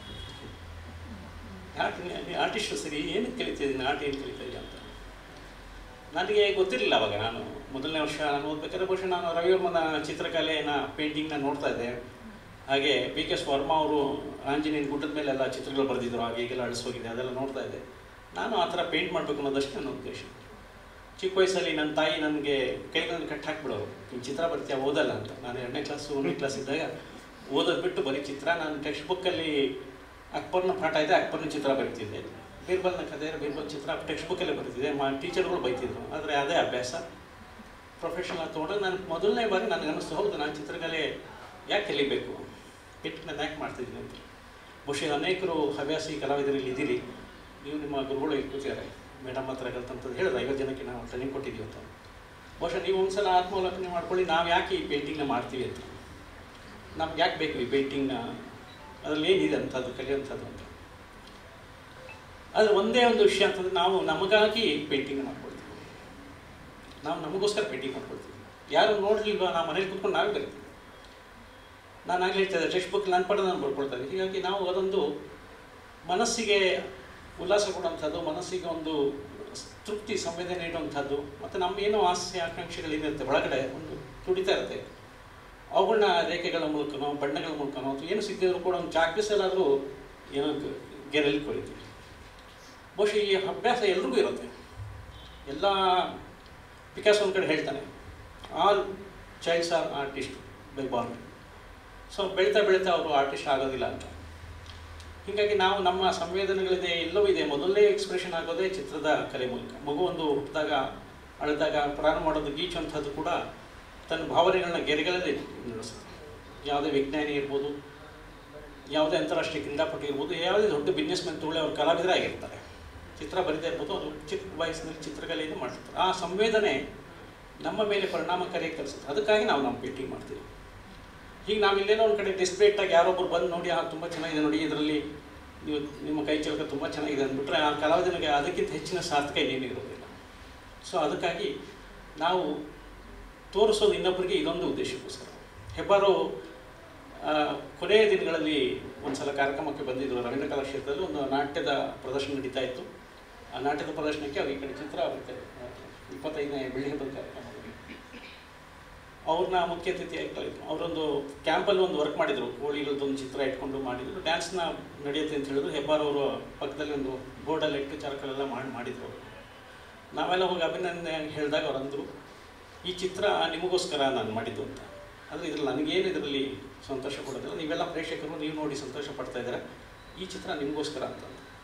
[SPEAKER 4] ಆರ್ಟ್ ಆರ್ಟಿಸ್ಟ್ ಸರಿ ಏನಕ್ಕೆ ಕಲಿತಾ ಇದ್ದೀನಿ ಆರ್ಟ್ ಏನು ಕಲಿತಾ ಇದ್ದೆ ಅಂತ ನನಗೆ ಗೊತ್ತಿರಲಿಲ್ಲ ಅವಾಗ ನಾನು ಮೊದಲನೇ ವರ್ಷ ನಾನು ಓದ್ಬೇಕಾದ್ರೆ ಬಹುಶಃ ನಾನು ರವಿವರ್ಮನ ಚಿತ್ರಕಲೆನ ಪೇಂಟಿಂಗ್ನ ನೋಡ್ತಾ ಇದ್ದೆ ಹಾಗೆ ಪಿ ಕೆ ಎಸ್ ವರ್ಮಾ ಅವರು ಆಂಜನೇಯನ ಗುಡ್ಡದ ಮೇಲೆ ಎಲ್ಲ ಚಿತ್ರಗಳು ಬರೆದಿದ್ರು ಹಾಗೆ ಈಗೆಲ್ಲ ಅಳಿಸೋಗಿದೆ ಅದೆಲ್ಲ ನೋಡ್ತಾ ಇದ್ದೆ ನಾನು ಆ ಥರ ಪೇಂಟ್ ಮಾಡಬೇಕು ಅನ್ನೋದಷ್ಟೇ ನನ್ನ ಉದ್ದೇಶ ಚಿಕ್ಕ ವಯಸ್ಸಲ್ಲಿ ನನ್ನ ತಾಯಿ ನನಗೆ ಕೈಗಳನ್ನು ಕಟ್ಟಿ ಹಾಕ್ಬಿಡೋರು ನೀನು ಚಿತ್ರ ಬರ್ತೀಯ ಓದಲ್ಲ ಅಂತ ನಾನು ಎರಡನೇ ಕ್ಲಾಸು ಒಂದನೇ ಕ್ಲಾಸ್ ಇದ್ದಾಗ ಓದೋದು ಬಿಟ್ಟು ಬರೀ ಚಿತ್ರ ನಾನು ಟೆಕ್ಸ್ಟ್ ಬುಕ್ಕಲ್ಲಿ ಅಕ್ಬರ್ನ ಪಾಠ ಇದೆ ಅಕ್ಬರ್ನ ಚಿತ್ರ ಬರೀತಿದ್ದೆ ಬೀರ್ಬಲ್ನ ಕಥೆ ಬೀರ್ಬಲ್ ಚಿತ್ರ ಟೆಕ್ಸ್ಟ್ ಬುಕ್ಕಲ್ಲೇ ಬರೀತಿದ್ದೆ ಮಾ ಟೀಚರ್ಗಳು ಬೈತಿದ್ರು ಆದರೆ ಅದೇ ಅಭ್ಯಾಸ ಪ್ರೊಫೆಷನಲ್ ತೊಗೊಂಡಾಗ ನಾನು ಮೊದಲನೇ ಬಾರಿ ನನಗೆ ಅನ್ನಿಸ್ತು ಹೌದು ನಾನು ಚಿತ್ರಕಲೆ ಯಾಕೆ ಕಲಿಬೇಕು ಬಿಟ್ಟು ನಾನು ಯಾಕೆ ಮಾಡ್ತಿದ್ದೀನಿ ಅಂತ ಬಹುಶಃ ಅನೇಕರು ಹವ್ಯಾಸಿ ಕಲಾವಿದರಲ್ಲಿ ಇದ್ದೀರಿ ನೀವು ನಿಮ್ಮ ಗುರುಗಳು ಇಲ್ಲಿ ಕೂತಿದ್ದಾರೆ ಮೇಡಮ್ ಹತ್ರ ಕಲ್ತಂಥದ್ದು ಹೇಳಿದ್ರೆ ಐವತ್ತು ಜನಕ್ಕೆ ನಾವು ಟ್ರೈನಿಂಗ್ ಕೊಟ್ಟಿದ್ದೀವಿ ಅಂತ ಬಹುಶಃ ನೀವು ಒಂದ್ಸಲ ಆತ್ಮಾವಲೋಕನೆ ಮಾಡ್ಕೊಳ್ಳಿ ನಾವು ಯಾಕೆ ಈ ಪೇಂಟಿಂಗ್ನ ಮಾಡ್ತೀವಿ ಅಂತ ನಮ್ಗೆ ಯಾಕೆ ಬೇಕು ಈ ಪೇಂಟಿಂಗ್ನ ಅದರಲ್ಲಿ ಏನಿದೆ ಅಂಥದ್ದು ಕಲಿಯುವಂಥದ್ದು ಅಂತ ಆದರೆ ಒಂದೇ ಒಂದು ವಿಷಯ ಅಂತಂದ್ರೆ ನಾವು ನಮಗಾಗಿ ಪೇಂಟಿಂಗ್ ಮಾಡ್ಕೊಳ್ತೀವಿ ನಾವು ನಮಗೋಸ್ಕರ ಪೇಂಟಿಂಗ್ ಮಾಡ್ಕೊಳ್ತೀವಿ ಯಾರು ನೋಡಲಿಲ್ವಾ ನಾವು ಮನೇಲಿ ಕೂತ್ಕೊಂಡು ನಾವೇ ಬರಿತೀವಿ ನಾನು ಆಗಲೇ ಹೇಳ್ತಾ ಇದ್ದೆ ಟೆಕ್ಸ್ಟ್ ಬುಕ್ ನನ್ನ ಪಡ ನಾನು ಬರ್ಕೊಳ್ತಾ ಇದ್ದೆ ಹೀಗಾಗಿ ನಾವು ಅದೊಂದು ಮನಸ್ಸಿಗೆ ಉಲ್ಲಾಸ ಕೊಡುವಂಥದ್ದು ಮನಸ್ಸಿಗೆ ಒಂದು ತೃಪ್ತಿ ಸಂವೇದನೆ ನೀಡುವಂಥದ್ದು ಮತ್ತು ನಮ್ಮ ಏನೋ ಆಸೆ ಆಕಾಂಕ್ಷೆಗಳೇನಿರುತ್ತೆ ಒಳಗಡೆ ಒಂದು ತುಡಿತಾ ಇರುತ್ತೆ ಅವುಗಳನ್ನ ರೇಖೆಗಳ ಮೂಲಕನೋ ಬಣ್ಣಗಳ ಮೂಲಕನೋ ಅಥವಾ ಏನು ಸಿಕ್ಕಿದ್ರು ಕೂಡ ಒಂದು ಚಾಕ್ಬಿಸಲಾದರೂ ಏನೋ ಗೆರೆಯಲ್ಲಿ ಕೊರಿತೀವಿ ಬಹುಶಃ ಈ ಅಭ್ಯಾಸ ಎಲ್ರಿಗೂ ಇರುತ್ತೆ ಎಲ್ಲ ಪಿಕಾಸ್ ಒಂದು ಕಡೆ ಹೇಳ್ತಾನೆ all childs are artist by born so ಬೆಳೀತಾ ಬೆಳೀತಾ ಅವರು ಆರ್ಟಿಸ್ಟ್ ಆಗೋದಿಲ್ಲ ಅಂತ ಹೀಗಾಗಿ ನಾವು ನಮ್ಮ ಸಂವೇದನೆಗಳಿದೆ ಎಲ್ಲವೂ ಇದೆ ಮೊದಲನೇ ಎಕ್ಸ್ಪ್ರೆಷನ್ ಆಗೋದೇ ಚಿತ್ರದ ಕಲೆ ಮೂಲಕ ಮಗು ಒಂದು ಹುಟ್ಟಿದಾಗ ಅಳಿದಾಗ ಪ್ರಾರಂಭ ಮಾಡೋದು ಗೀಚುವಂಥದ್ದು ಕೂಡ ತನ್ನ ಭಾವನೆಗಳನ್ನ ಗೆರೆಗಳಲ್ಲಿ ನಡೆಸುತ್ತೆ ಯಾವುದೇ ವಿಜ್ಞಾನಿ ಇರ್ಬೋದು ಯಾವುದೇ ಅಂತಾರಾಷ್ಟ್ರೀಯ ಕ್ರೀಡಾಪಟು ಇರ್ಬೋದು ಯಾವುದೇ ದೊಡ್ಡ ಬಿಸ್ನೆಸ್ ಮ್ಯಾನ್ ತಗೊಳ್ಳಿ ಅವ್ರು ಕಲಾವಿದರೇ ಆಗಿರ್ತಾರೆ ಚಿತ್ರ ಬರಿತಾ ಇರ್ಬೋದು ಅದು ಚಿಕ್ಕ ವಯಸ್ಸಿನಲ್ಲಿ ಚಿತ್ರಕಲೆಯನ್ನು ಮಾಡ್ತಿರ್ತಾರೆ ಆ ಸಂವೇದನೆ ನಮ್ಮ ಮೇಲೆ ಪರಿಣಾಮಕಾರಿಯಾಗಿ ಕೆಲಸುತ್ತೆ ಅದಕ್ಕಾಗಿ ನಾವು ನಮ್ಮ ಪೇಂಟಿಂಗ್ ಮಾಡ್ತೀವಿ ಈಗ ನಾವು ಇಲ್ಲೇನೋ ಒಂದು ಕಡೆ ಡಿಸ್ಪ್ಲೇಟ್ ಆಗಿ ಯಾರೊಬ್ಬರು ಬಂದು ನೋಡಿ ಆ ತುಂಬ ಚೆನ್ನಾಗಿದೆ ನೋಡಿ ಇದರಲ್ಲಿ ನೀವು ನಿಮ್ಮ ಕೈ ಚಳಕ ತುಂಬ ಚೆನ್ನಾಗಿದೆ ಅಂದ್ಬಿಟ್ರೆ ಆ ಕಲಾವಿದನಿಗೆ ಅದಕ್ಕಿಂತ ಹೆಚ್ಚಿನ ಸಾರ್ಥಕ ಇನ್ನೇನು ಇರೋದಿಲ್ಲ ಸೊ ಅದಕ್ಕಾಗಿ ನಾವು ತೋರಿಸೋದು ಇನ್ನೊಬ್ಬರಿಗೆ ಇದೊಂದು ಉದ್ದೇಶಕ್ಕೋಸ್ಕರ ಹೆಬ್ಬಾರು ಆ, ಕೊನೆಯ ದಿನಗಳಲ್ಲಿ ಒಂದು ಸಲ ಕಾರ್ಯಕ್ರಮಕ್ಕೆ ಬಂದಿದ್ದರು ರವೀಂದ್ರ ಕಲಾಕ್ಷೇತ್ರದಲ್ಲಿ ಒಂದು ನಾಟ್ಯದ ಪ್ರದರ್ಶನ ನಡೀತಾ ಇತ್ತು ಆ ನಾಟ್ಯದ ಪ್ರದರ್ಶನಕ್ಕೆ ಅವ್ರು ಈ ಕಡೆ ಚಿತ್ರ ಆಗುತ್ತೆ ಇಪ್ಪತ್ತೈದನೇ ಬೆಳ್ಳಿ ಹಬ್ಬದ ಕಾರ್ಯಕ್ರಮದಲ್ಲಿ ಅವ್ರನ್ನ ಮುಖ್ಯ ಅತಿಥಿಯಾಗಿ ಕಲಿತು ಅವರೊಂದು ಕ್ಯಾಂಪಲ್ಲಿ ಒಂದು ವರ್ಕ್ ಮಾಡಿದರು ಕೋಳಿಗಳದ್ದು ಒಂದು ಚಿತ್ರ ಇಟ್ಕೊಂಡು ಮಾಡಿದರು ಡ್ಯಾನ್ಸ್ನ ನಡೆಯುತ್ತೆ ಅಂತ ಹೇಳಿದ್ರು ಹೆಬ್ಬಾರವರು ಪಕ್ಕದಲ್ಲಿ ಒಂದು ಬೋರ್ಡಲ್ಲಿ ಇಟ್ಟು ಚಾರಕಲೆಲ್ಲ ಮಾಡಿ ಮಾಡಿದ್ರು ಅವರು ನಾವೆಲ್ಲ ಹೋಗಿ ಅಭಿನಂದನೆ ಹೇಳಿದಾಗ ಅವ್ರು ಅಂದರು ಈ ಚಿತ್ರ ನಿಮಗೋಸ್ಕರ ನಾನು ಮಾಡಿದ್ದು ಅಂತ ಆದರೆ ಇದ್ರಲ್ಲಿ ನನಗೇನು ಇದರಲ್ಲಿ ಸಂತೋಷ ಕೊಡೋದಿಲ್ಲ ನೀವೆಲ್ಲ ಪ್ರೇಕ್ಷಕರು ನೀವು ನೋಡಿ ಸಂತೋಷ ಪಡ್ತಾ ಇದ್ದೀರಾ ಈ ಚಿತ್ರ ನಿಮಗೋಸ್ಕರ ಅಂತ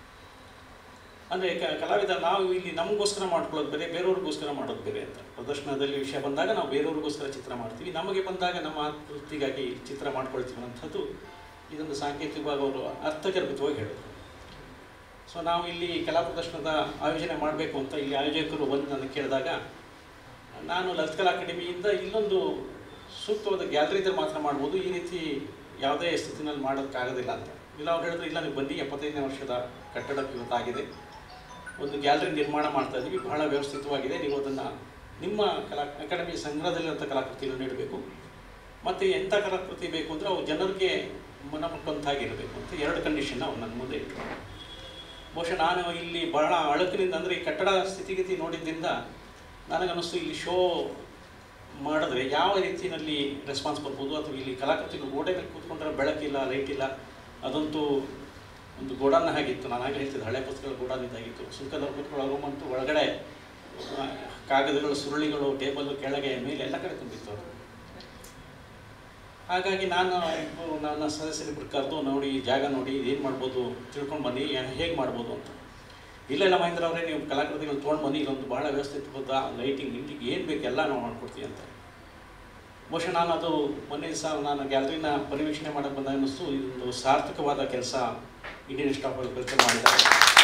[SPEAKER 4] ಅಂದರೆ ಕಲಾವಿದ ನಾವು ಇಲ್ಲಿ ನಮಗೋಸ್ಕರ ಮಾಡ್ಕೊಳ್ಳೋದು ಬೇರೆ ಬೇರೆಯವ್ರಿಗೋಸ್ಕರ ಮಾಡೋದು ಬೇರೆ ಅಂತ ಪ್ರದರ್ಶನದಲ್ಲಿ ವಿಷಯ ಬಂದಾಗ ನಾವು ಬೇರೆಯವ್ರಿಗೋಸ್ಕರ ಚಿತ್ರ ಮಾಡ್ತೀವಿ ನಮಗೆ ಬಂದಾಗ ನಮ್ಮ ತೃಪ್ತಿಗಾಗಿ ಚಿತ್ರ ಮಾಡ್ಕೊಳ್ತೀವಿ ಅನ್ನೋಂಥದ್ದು ಇದೊಂದು ಸಾಂಕೇತಿಕವಾಗಿ ಅವರು ಅರ್ಥಗರ್ಭಿತವಾಗಿ ಹೇಳಿದ್ರು ಸೊ ನಾವು ಇಲ್ಲಿ ಕಲಾ ಪ್ರದರ್ಶನದ ಆಯೋಜನೆ ಮಾಡಬೇಕು ಅಂತ ಇಲ್ಲಿ ಆಯೋಜಕರು ಬಂದು ನನಗೆ ಕೇಳಿದಾಗ ನಾನು ಲಲಿತ ಕಲಾ ಅಕಾಡೆಮಿಯಿಂದ ಇಲ್ಲೊಂದು ಸೂಕ್ತವಾದ ಗ್ಯಾಲರಿ ಇದ್ರೆ ಮಾತ್ರ ಮಾಡ್ಬೋದು ಈ ರೀತಿ ಯಾವುದೇ ಸ್ಥಿತಿನಲ್ಲಿ ಮಾಡೋದಕ್ಕಾಗೋದಿಲ್ಲ ಅಂತ ಇಲ್ಲ ಅವ್ರು ಹೇಳಿದ್ರು ಇಲ್ಲ ನೀವು ಬನ್ನಿ ಎಪ್ಪತ್ತೈದನೇ ವರ್ಷದ ಕಟ್ಟಡ ಇವತ್ತಾಗಿದೆ ಒಂದು ಗ್ಯಾಲರಿ ನಿರ್ಮಾಣ ಮಾಡ್ತಾ ಇದ್ದೀವಿ ಬಹಳ ವ್ಯವಸ್ಥಿತವಾಗಿದೆ ನೀವು ಅದನ್ನು ನಿಮ್ಮ ಕಲಾ ಅಕಾಡೆಮಿ ಸಂಗ್ರಹದಲ್ಲಿರುವಂಥ ಕಲಾಕೃತಿಗಳನ್ನು ನೀಡಬೇಕು ಮತ್ತು ಎಂಥ ಕಲಾಕೃತಿ ಬೇಕು ಅಂದರೆ ಅವು ಜನರಿಗೆ ಮನ ಮುಟ್ಟುವಂತಾಗಿರಬೇಕು ಅಂತ ಎರಡು ಕಂಡೀಷನ್ನ ಅವ್ರು ನನ್ನ ಮುಂದೆ ಇಟ್ಟರು ಬಹುಶಃ ನಾನು ಇಲ್ಲಿ ಬಹಳ ಅಳುಕಿನಿಂದ ಅಂದರೆ ಈ ಕಟ್ಟಡ ಸ್ಥಿತಿಗತಿ ನೋಡಿದ್ದರಿಂದ ನನಗನ್ನಿಸ್ತು ಇಲ್ಲಿ ಶೋ ಮಾಡಿದ್ರೆ ಯಾವ ರೀತಿಯಲ್ಲಿ ರೆಸ್ಪಾನ್ಸ್ ಬರ್ಬೋದು ಅಥವಾ ಇಲ್ಲಿ ಕಲಾಕೃತಿಗಳು ಗೋಡೆ ಮೇಲೆ ಕೂತ್ಕೊಂಡ್ರೆ ಬೆಳಕಿಲ್ಲ ಲೈಟ್ ಇಲ್ಲ ಅದಂತೂ ಒಂದು ಗೋಡಾನ್ ಆಗಿತ್ತು ನಾನು ಆಗಲೇ ಹೇಳ್ತಿದ್ದೆ ಹಳೆ ಪುಸ್ತಕಗಳ ಗೋಡಾನ್ ಇದ್ದಾಗಿತ್ತು ಸುಂಕದವ್ರು ಕೂತ್ಕೊಳ್ಳೋ ರೂಮ್ ಅಂತೂ ಒಳಗಡೆ ಆ, ಕಾಗದಗಳು ಸುರುಳಿಗಳು ಟೇಬಲ್ ಕೆಳಗೆ ಮೇಲೆ ಎಲ್ಲ ಕಡೆ ತುಂಬಿತ್ತು ಅದು ಹಾಗಾಗಿ ನಾನು ಇಬ್ಬರು ನನ್ನ ಸದಸ್ಯರಿಬ್ಬರು ಕರೆದು ನೋಡಿ ಈ ಜಾಗ ನೋಡಿ ಏನು ಮಾಡ್ಬೋದು ತಿಳ್ಕೊಂಡು ಬನ್ನಿ ಹೇಗೆ ಮಾಡ್ಬೋದು ಅಂತ ಇಲ್ಲ ಇಲ್ಲ ಮಹೇಂದ್ರ ಅವರೇ ನೀವು ಕಲಾಕೃತಿಗಳು ತೊಗೊಂಡು ಬನ್ನಿ ಇಲ್ಲೊಂದು ಭಾಳ ವ್ಯವಸ್ಥಿತವಾದ ಲೈಟಿಂಗ್ ಗಿಂಟಿಂಗ್ ಏನು ಬೇಕು ಎಲ್ಲ ನಾವು ಮಾಡ್ಕೊಡ್ತೀವಿ ಅಂತ ಬಹುಶಃ ನಾನು ಅದು ಮೊನ್ನೆ ದಿವಸ ನಾನು ಗ್ಯಾಲರಿನ ಪರಿವೀಕ್ಷಣೆ ಮಾಡೋಕ್ಕೆ ಬಂದಾಗ ಅನ್ನಿಸ್ತು ಇದೊಂದು ಸಾರ್ಥಕವಾದ ಕೆಲಸ ಇಂಡಿಯನ್ ಇನ್ಸ್ಟಿಟ್ಯೂಟ್ ಆಫ್ ಕಲ್ಚರ್ ಮಾಡಿದ್ದಾರೆ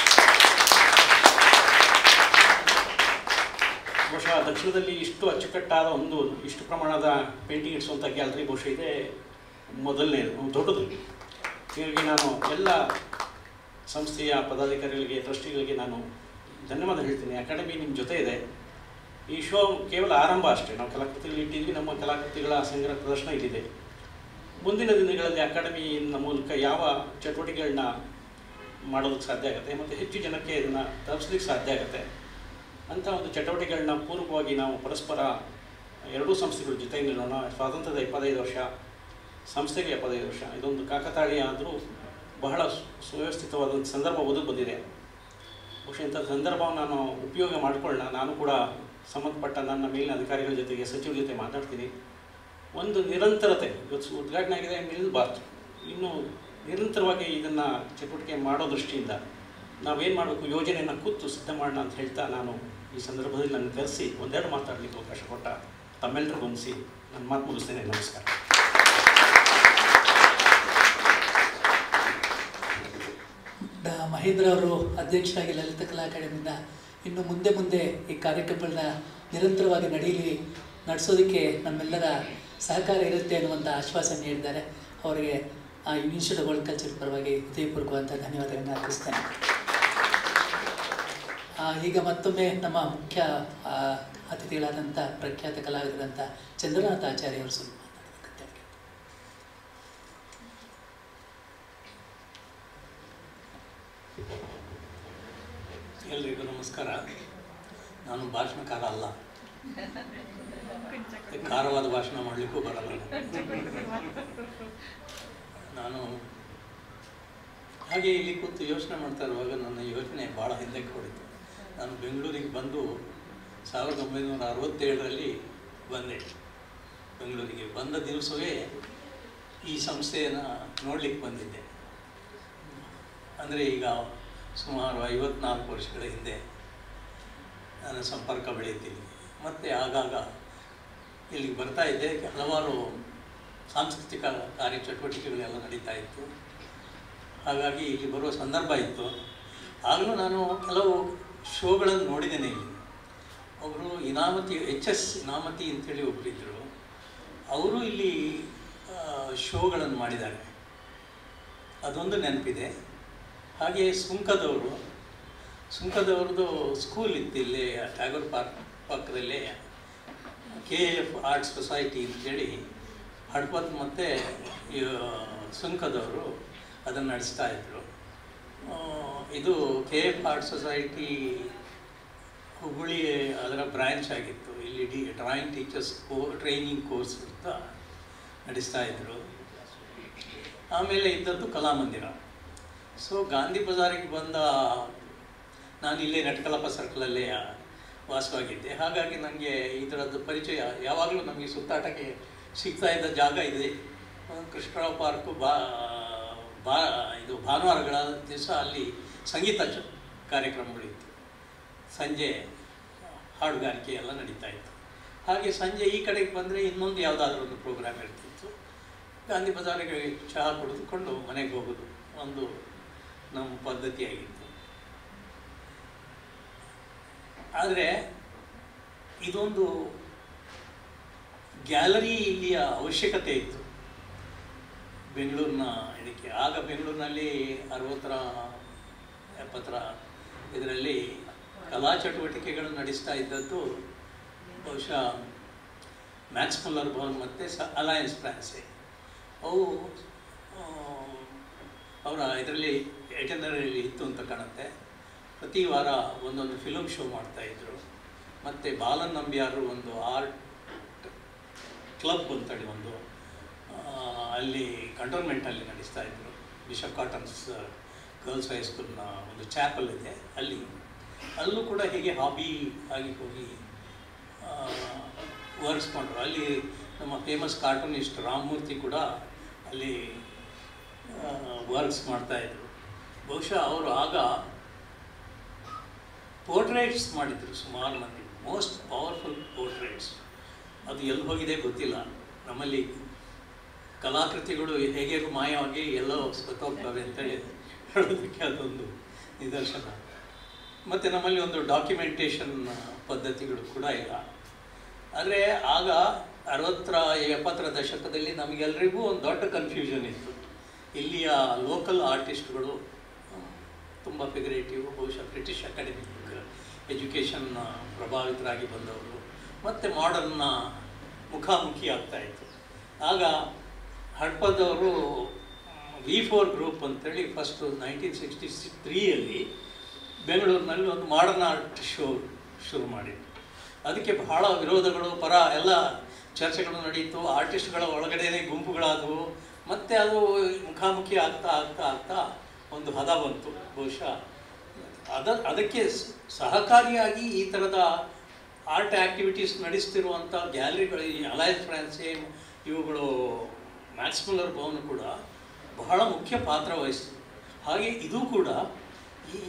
[SPEAKER 4] ಬಹುಶಃ ದಕ್ಷಿಣದಲ್ಲಿ ಇಷ್ಟು ಅಚ್ಚುಕಟ್ಟಾದ ಒಂದು ಇಷ್ಟು ಪ್ರಮಾಣದ ಪೇಂಟಿಂಗ್ ಇಡಿಸುವಂಥ ಗ್ಯಾಲರಿ ಬಹುಶಃ ಇದೆ ಮೊದಲನೇದು ದೊಡ್ಡದು ಹೀಗಾಗಿ ನಾನು ಎಲ್ಲ ಸಂಸ್ಥೆಯ ಪದಾಧಿಕಾರಿಗಳಿಗೆ ಟ್ರಸ್ಟಿಗಳಿಗೆ ನಾನು ಧನ್ಯವಾದ ಹೇಳ್ತೀನಿ ಅಕಾಡೆಮಿ ನಿಮ್ಮ ಜೊತೆ ಇದೆ ಈ ಶೋ ಕೇವಲ ಆರಂಭ ಅಷ್ಟೇ ನಾವು ಕಲಾಕೃತಿಗಳು ಇಟ್ಟಿದ್ವಿ ನಮ್ಮ ಕಲಾಕೃತಿಗಳ ಸಂಗ್ರಹ ಪ್ರದರ್ಶನ ಇಲ್ಲಿದೆ ಮುಂದಿನ ದಿನಗಳಲ್ಲಿ ಅಕಾಡೆಮಿಯ ಮೂಲಕ ಯಾವ ಚಟುವಟಿಕೆಗಳನ್ನ ಮಾಡೋದಕ್ಕೆ ಸಾಧ್ಯ ಆಗುತ್ತೆ ಮತ್ತು ಹೆಚ್ಚು ಜನಕ್ಕೆ ಇದನ್ನು ತಲುಪಿಸ್ಲಿಕ್ಕೆ ಸಾಧ್ಯ ಆಗುತ್ತೆ ಅಂಥ ಒಂದು ಚಟುವಟಿಕೆಗಳನ್ನ ಪೂರ್ವಕವಾಗಿ ನಾವು ಪರಸ್ಪರ ಎರಡೂ ಸಂಸ್ಥೆಗಳ ಜೊತೆ ನಿಲ್ಲೋಣ ಸ್ವಾತಂತ್ರ್ಯದ ಎಪ್ಪತ್ತೈದು ವರ್ಷ ಸಂಸ್ಥೆಗೆ ಎಪ್ಪತ್ತೈದು ವರ್ಷ ಇದೊಂದು ಕಾಕತಾಳೀಯ ಆದರೂ ಬಹಳ ಸು- ಸುವ್ಯವಸ್ಥಿತವಾದಂಥ ಸಂದರ್ಭ ಒದಗಿ ಬಂದಿದೆ ಬಹುಶಃ ಇಂಥ ಸಂದರ್ಭವನ್ನು ನಾನು ಉಪಯೋಗ ಮಾಡಿಕೊಳ್ಳೋಣ ನಾನು ಕೂಡ ಸಂಬಂಧಪಟ್ಟ ನನ್ನ ಮೇಲಿನ ಅಧಿಕಾರಿಗಳ ಜೊತೆಗೆ ಸಚಿವರ ಜೊತೆ ಮಾತಾಡ್ತೀನಿ ಒಂದು ನಿರಂತರತೆ ಇವತ್ತು ಉದ್ಘಾಟನೆ ಆಗಿದೆ ನಿಲ್ಲಬಾರ್ದು ಇನ್ನು ನಿರಂತರವಾಗಿ ಇದನ್ನು ಚಟುವಟಿಕೆ ಮಾಡೋ ದೃಷ್ಟಿಯಿಂದ ನಾವೇನು ಮಾಡಬೇಕು ಯೋಜನೆಯನ್ನು ಕೂತು ಸಿದ್ಧ ಮಾಡೋಣ ಅಂತ ಹೇಳ್ತಾ ನಾನು ಈ ಸಂದರ್ಭದಲ್ಲಿ ನನ್ನ ಕರೆಸಿ ಒಂದೆರಡು ಮಾತಾಡಲಿಕ್ಕೆ ಅವಕಾಶ ಕೊಟ್ಟ ತಮ್ಮೆಲ್ಲರಿಗೂ ಹೊಂದಿಸಿ ನನ್ನ ಮಾತು ಮುಗಿಸ್ತೇನೆ ನಮಸ್ಕಾರ
[SPEAKER 3] ಡ- ಮಹೇಂದ್ರ ಅವರು ಅಧ್ಯಕ್ಷರಾಗಿ ಲಲಿತ ಕಲಾ ಅಕಾಡೆಮಿಯಿಂದ ಇನ್ನು ಮುಂದೆ ಮುಂದೆ ಈ ಕಾರ್ಯಕ್ರಮಗಳನ್ನ ನಿರಂತರವಾಗಿ ನಡೆಯಲಿ ನಡೆಸೋದಕ್ಕೆ ನಮ್ಮೆಲ್ಲರ ಸಹಕಾರ ಇರುತ್ತೆ ಅನ್ನುವಂಥ ಆಶ್ವಾಸನೆ ನೀಡಿದ್ದಾರೆ ಅವರಿಗೆ ಆ ಇನ್ಸ್ಟಿಟ್ಯೂಟ್ ಆಫ್ ವರ್ಲ್ಡ್ ಕಲ್ಚರ್ ಪರವಾಗಿ ಹೃದಯಪೂರ್ವಕವಂತ ಧನ್ಯವಾದಗಳನ್ನು ಅರ್ಪಿಸ್ತೇನೆ ಆ, ಈಗ ಮತ್ತೊಮ್ಮೆ ನಮ್ಮ ಮುಖ್ಯ ಆ, ಅತಿಥಿಗಳಾದಂಥ ಪ್ರಖ್ಯಾತ ಕಲಾವಿದರಂಥ ಚಂದ್ರನಾಥ ಆಚಾರ್ಯ ಅವರು ಸ್ವಲ್ಪ ಮಾತಾಡಬೇಕಂತ ಹೇಳಿ
[SPEAKER 5] ಎಲ್ರಿಗೂ ನಮಸ್ಕಾರ ನಾನು ಭಾಷಣಕಾರ ಅಲ್ಲ ಖಾರವಾದ ಭಾಷಣ ಮಾಡಲಿಕ್ಕೂ ಬರಲ್ಲ ನಾನು ಹಾಗೆ ಇಲ್ಲಿ ಕೂತು ಯೋಚನೆ ಮಾಡ್ತಾ ಇರುವಾಗ ನನ್ನ ಯೋಚನೆ ಭಾಳ ಹಿಂದಕ್ಕೆ ಹೊಡಿತು ನಾನು ಬೆಂಗಳೂರಿಗೆ ಬಂದು ಸಾವಿರದ ಒಂಬೈನೂರ ಅರವತ್ತೇಳರಲ್ಲಿ ಬಂದೆ ಬೆಂಗಳೂರಿಗೆ ಬಂದ ದಿವಸವೇ ಈ ಸಂಸ್ಥೆಯನ್ನು ನೋಡಲಿಕ್ಕೆ ಬಂದಿದ್ದೆ ಅಂದರೆ ಈಗ ಸುಮಾರು ಐವತ್ನಾಲ್ಕು ವರ್ಷಗಳ ಹಿಂದೆ ನನ್ನ ಸಂಪರ್ಕ ಬೆಳೆಯುತ್ತೀನಿ ಮತ್ತು ಆಗಾಗ ಇಲ್ಲಿಗೆ ಬರ್ತಾ ಇದ್ದೆ ಹಲವಾರು ಸಾಂಸ್ಕೃತಿಕ ಕಾರ್ಯಚಟುವಟಿಕೆಗಳೆಲ್ಲ ನಡೀತಾ ಇತ್ತು ಹಾಗಾಗಿ ಇಲ್ಲಿ ಬರುವ ಸಂದರ್ಭ ಇತ್ತು ಆಗಲೂ ನಾನು ಕೆಲವು ಶೋಗಳನ್ನು ನೋಡಿದ್ದೇನೆ ಇಲ್ಲಿ ಅವರು ಇನಾಮತಿ ಎಚ್ ಎಸ್ ಇನಾಮತಿ ಅಂತೇಳಿ ಒಬ್ಬರಿದ್ದರು ಅವರು ಇಲ್ಲಿ ಶೋಗಳನ್ನು ಮಾಡಿದ್ದಾರೆ ಅದೊಂದು ನೆನಪಿದೆ ಹಾಗೆ ಸುಂಕದವರು ಸುಂಕದವ್ರದ್ದು ಸ್ಕೂಲ್ ಇತ್ತು ಇಲ್ಲಿ ಟ್ಯಾಗೋರ್ ಪಾರ್ಕ್ ಪಕ್ಕದಲ್ಲೇ ಕೆ ಎಫ್ ಆರ್ಟ್ ಸೊಸೈಟಿ ಅಂತೇಳಿ ಹಡ್ಪತ್ ಮತ್ತು ಸುಂಕದವರು ಅದನ್ನು ನಡೆಸ್ತಾ ಇದ್ದರು ಆ, ಇದು K F art society Hubballi ಅದರ ಬ್ರ್ಯಾಂಚ್ ಆಗಿತ್ತು ಇಲ್ಲಿ D drawing teachers co training course ಅಂತ ನಡೆಸ್ತಾ ಇದ್ದರು ಆಮೇಲೆ ಇದ್ದದ್ದು ಕಲಾಮಂದಿರ ಸೊ ಗಾಂಧಿ ಬಜಾರಿಗೆ ಬಂದ ನಾನು ಇಲ್ಲೇ ನಟಕಲಪ ಸರ್ಕಲಲ್ಲೇ ವಾಸವಾಗಿದ್ದೆ ಹಾಗಾಗಿ ನನಗೆ ಇದರದ್ದು ಪರಿಚಯ ಯಾವಾಗಲೂ ನಮಗೆ ಸುತ್ತಾಟಕ್ಕೆ ಸಿಗ್ತಾ ಇದ್ದ ಜಾಗ ಇದೆ ಒಂದು ಕೃಷ್ಣರಾವ್ ಪಾರ್ಕು ಬಾ ಬಾ ಇದು ಭಾನುವಾರಗಳ ದಿವಸ ಅಲ್ಲಿ ಸಂಗೀತ ಚ ಕಾರ್ಯಕ್ರಮಗಳಿತ್ತು ಸಂಜೆ ಹಾಡುಗಾರಿಕೆ ಎಲ್ಲ ನಡೀತಾ ಇತ್ತು ಹಾಗೆ ಸಂಜೆ ಈ ಕಡೆಗೆ ಬಂದರೆ ಇನ್ನೊಂದು ಯಾವುದಾದ್ರೂ ಒಂದು ಪ್ರೋಗ್ರಾಮ್ ಇರ್ತಿತ್ತು ಗಾಂಧಿ ಬಜಾರಿಗೆ ಚಹಾ ಕುಡಿದುಕೊಂಡು ಮನೆಗೆ ಹೋಗೋದು ಒಂದು ನಮ್ಮ ಪದ್ಧತಿಯಾಗಿತ್ತು ಆದರೆ ಇದೊಂದು ಗ್ಯಾಲರಿ ಇಲ್ಲಿಯ ಅವಶ್ಯಕತೆ ಇತ್ತು ಬೆಂಗಳೂರಿನ ಇದಕ್ಕೆ ಆಗ ಬೆಂಗಳೂರಿನಲ್ಲಿ ಅರವತ್ತರ ಎಪ್ಪತ್ತರ ಇದರಲ್ಲಿ ಕಲಾ ಚಟುವಟಿಕೆಗಳು ನಡೆಸ್ತಾ ಇದ್ದದ್ದು ಬಹುಶಃ ಮ್ಯಾಕ್ಸ್ ಮುಲ್ಲರ್ ಭವನ್ ಮತ್ತು ಸ ಅಲಯನ್ಸ್ ಫ್ರಾನ್ಸೆ ಅವು ಆ, ಅವರ ಇದರಲ್ಲಿ ಎಟೆನರಲ್ಲಿ ಇತ್ತು ಅಂತ ಕಾಣುತ್ತೆ ಪ್ರತಿ ವಾರ ಒಂದೊಂದು ಫಿಲಮ್ ಶೋ ಮಾಡ್ತಾಯಿದ್ರು ಮತ್ತು ಬಾಲನ್ ನಂಬಿಯಾರು ಒಂದು ಆರ್ಟ್ ಕ್ಲಬ್ ಅಂತೇಳಿ ಒಂದು ಆ, ಅಲ್ಲಿ ಕಂಟೋನ್ಮೆಂಟಲ್ಲಿ ನಡೆಸ್ತಾ ಇದ್ರು ಬಿಷಪ್ ಕಾಟನ್ಸ್ ಗರ್ಲ್ಸ್ ಹೈಸ್ಕೂಲ್ನ ಒಂದು ಚಾಪಲ್ ಇದೆ ಅಲ್ಲಿ ಅಲ್ಲೂ ಕೂಡ ಹೀಗೆ ಹಾಬಿ ಆಗಿ ಹೋಗಿ ವರ್ಕ್ಸ್ ಮಾಡ್ರು ಅಲ್ಲಿ ನಮ್ಮ ಫೇಮಸ್ ಕಾರ್ಟೂನಿಸ್ಟ್ ರಾಮಮೂರ್ತಿ ಕೂಡ ಅಲ್ಲಿ ವರ್ಕ್ಸ್ ಮಾಡ್ತಾಯಿದ್ರು ಬಹುಶಃ ಅವರು ಆಗ ಪೋರ್ಟ್ರೇಟ್ಸ್ ಮಾಡಿದರು ಸುಮಾರು ಮಂದಿ ಮೋಸ್ಟ್ ಪವರ್ಫುಲ್ ಪೋರ್ಟ್ರೇಟ್ಸ್ ಅದು ಎಲ್ಲಿ ಹೋಗಿದೆ ಗೊತ್ತಿಲ್ಲ ನಮ್ಮಲ್ಲಿ ಕಲಾಕೃತಿಗಳು ಹೇಗೆ ಮಾಯವಾಗಿ ಎಲ್ಲೋ ಸತ್ತೋಗ್ತವೆ ಅಂತೇಳಿ ಹೇಳೋದಕ್ಕೆ ಅದೊಂದು ನಿದರ್ಶನ ಮತ್ತು ನಮ್ಮಲ್ಲಿ ಒಂದು ಡಾಕ್ಯುಮೆಂಟೇಷನ್ ಪದ್ಧತಿಗಳು ಕೂಡ ಇಲ್ಲ ಆದರೆ ಆಗ ಅರವತ್ತರ ಎಪ್ಪತ್ತರ ದಶಕದಲ್ಲಿ ನಮಗೆಲ್ಲರಿಗೂ ಒಂದು ದೊಡ್ಡ ಕನ್ಫ್ಯೂಷನ್ ಇತ್ತು ಇಲ್ಲಿಯ ಲೋಕಲ್ ಆರ್ಟಿಸ್ಟ್ಗಳು ತುಂಬ ಫಿಗರೇಟಿವ್ ಬಹುಶಃ ಬ್ರಿಟಿಷ್ ಅಕಾಡೆಮಿಕ್ ಎಜುಕೇಷನ್ ಪ್ರಭಾವಿತರಾಗಿ ಬಂದವರು ಮತ್ತು ಮಾಡರ್ನ್ನ ಮುಖಾಮುಖಿ ಆಗ್ತಾಯಿತ್ತು ಆಗ ಹಡ್ಪದವರು ವಿ ಫೋರ್ ಗ್ರೂಪ್ ಅಂತೇಳಿ ಫಸ್ಟು ನೈನ್ಟೀನ್ ಸಿಕ್ಸ್ಟಿ ತ್ರೀಯಲ್ಲಿ ಬೆಂಗಳೂರಿನಲ್ಲಿ ಒಂದು ಮಾಡರ್ನ್ ಆರ್ಟ್ ಶೋ ಶುರು ಮಾಡಿದ್ರು ಅದಕ್ಕೆ ಬಹಳ ವಿರೋಧಗಳು ಪರ ಎಲ್ಲ ಚರ್ಚೆಗಳು ನಡೀತು ಆರ್ಟಿಸ್ಟ್ಗಳ ಒಳಗಡೆನೇ ಗುಂಪುಗಳಾದವು ಮತ್ತು ಅದು ಮುಖಾಮುಖಿ ಆಗ್ತಾ ಆಗ್ತಾ ಆಗ್ತಾ ಒಂದು ಹದ ಬಂತು ಬಹುಶಃ ಅದ ಅದಕ್ಕೆ ಸ- ಸಹಕಾರಿಯಾಗಿ ಈ ಥರದ ಆರ್ಟ್ ಆ್ಯಕ್ಟಿವಿಟೀಸ್ ನಡೆಸ್ತಿರುವಂಥ ಗ್ಯಾಲರಿಗಳು ಈ ಅಲಯನ್ಸ್ ಫ್ರಾನ್ಸೆ ಇವುಗಳು ಮ್ಯಾಕ್ಸ್ಮುಲ್ಲರ್ ಭವನ ಕೂಡ ಬಹಳ ಮುಖ್ಯ ಪಾತ್ರ ವಹಿಸ್ತು ಹಾಗೆ ಇದು ಕೂಡ ಈ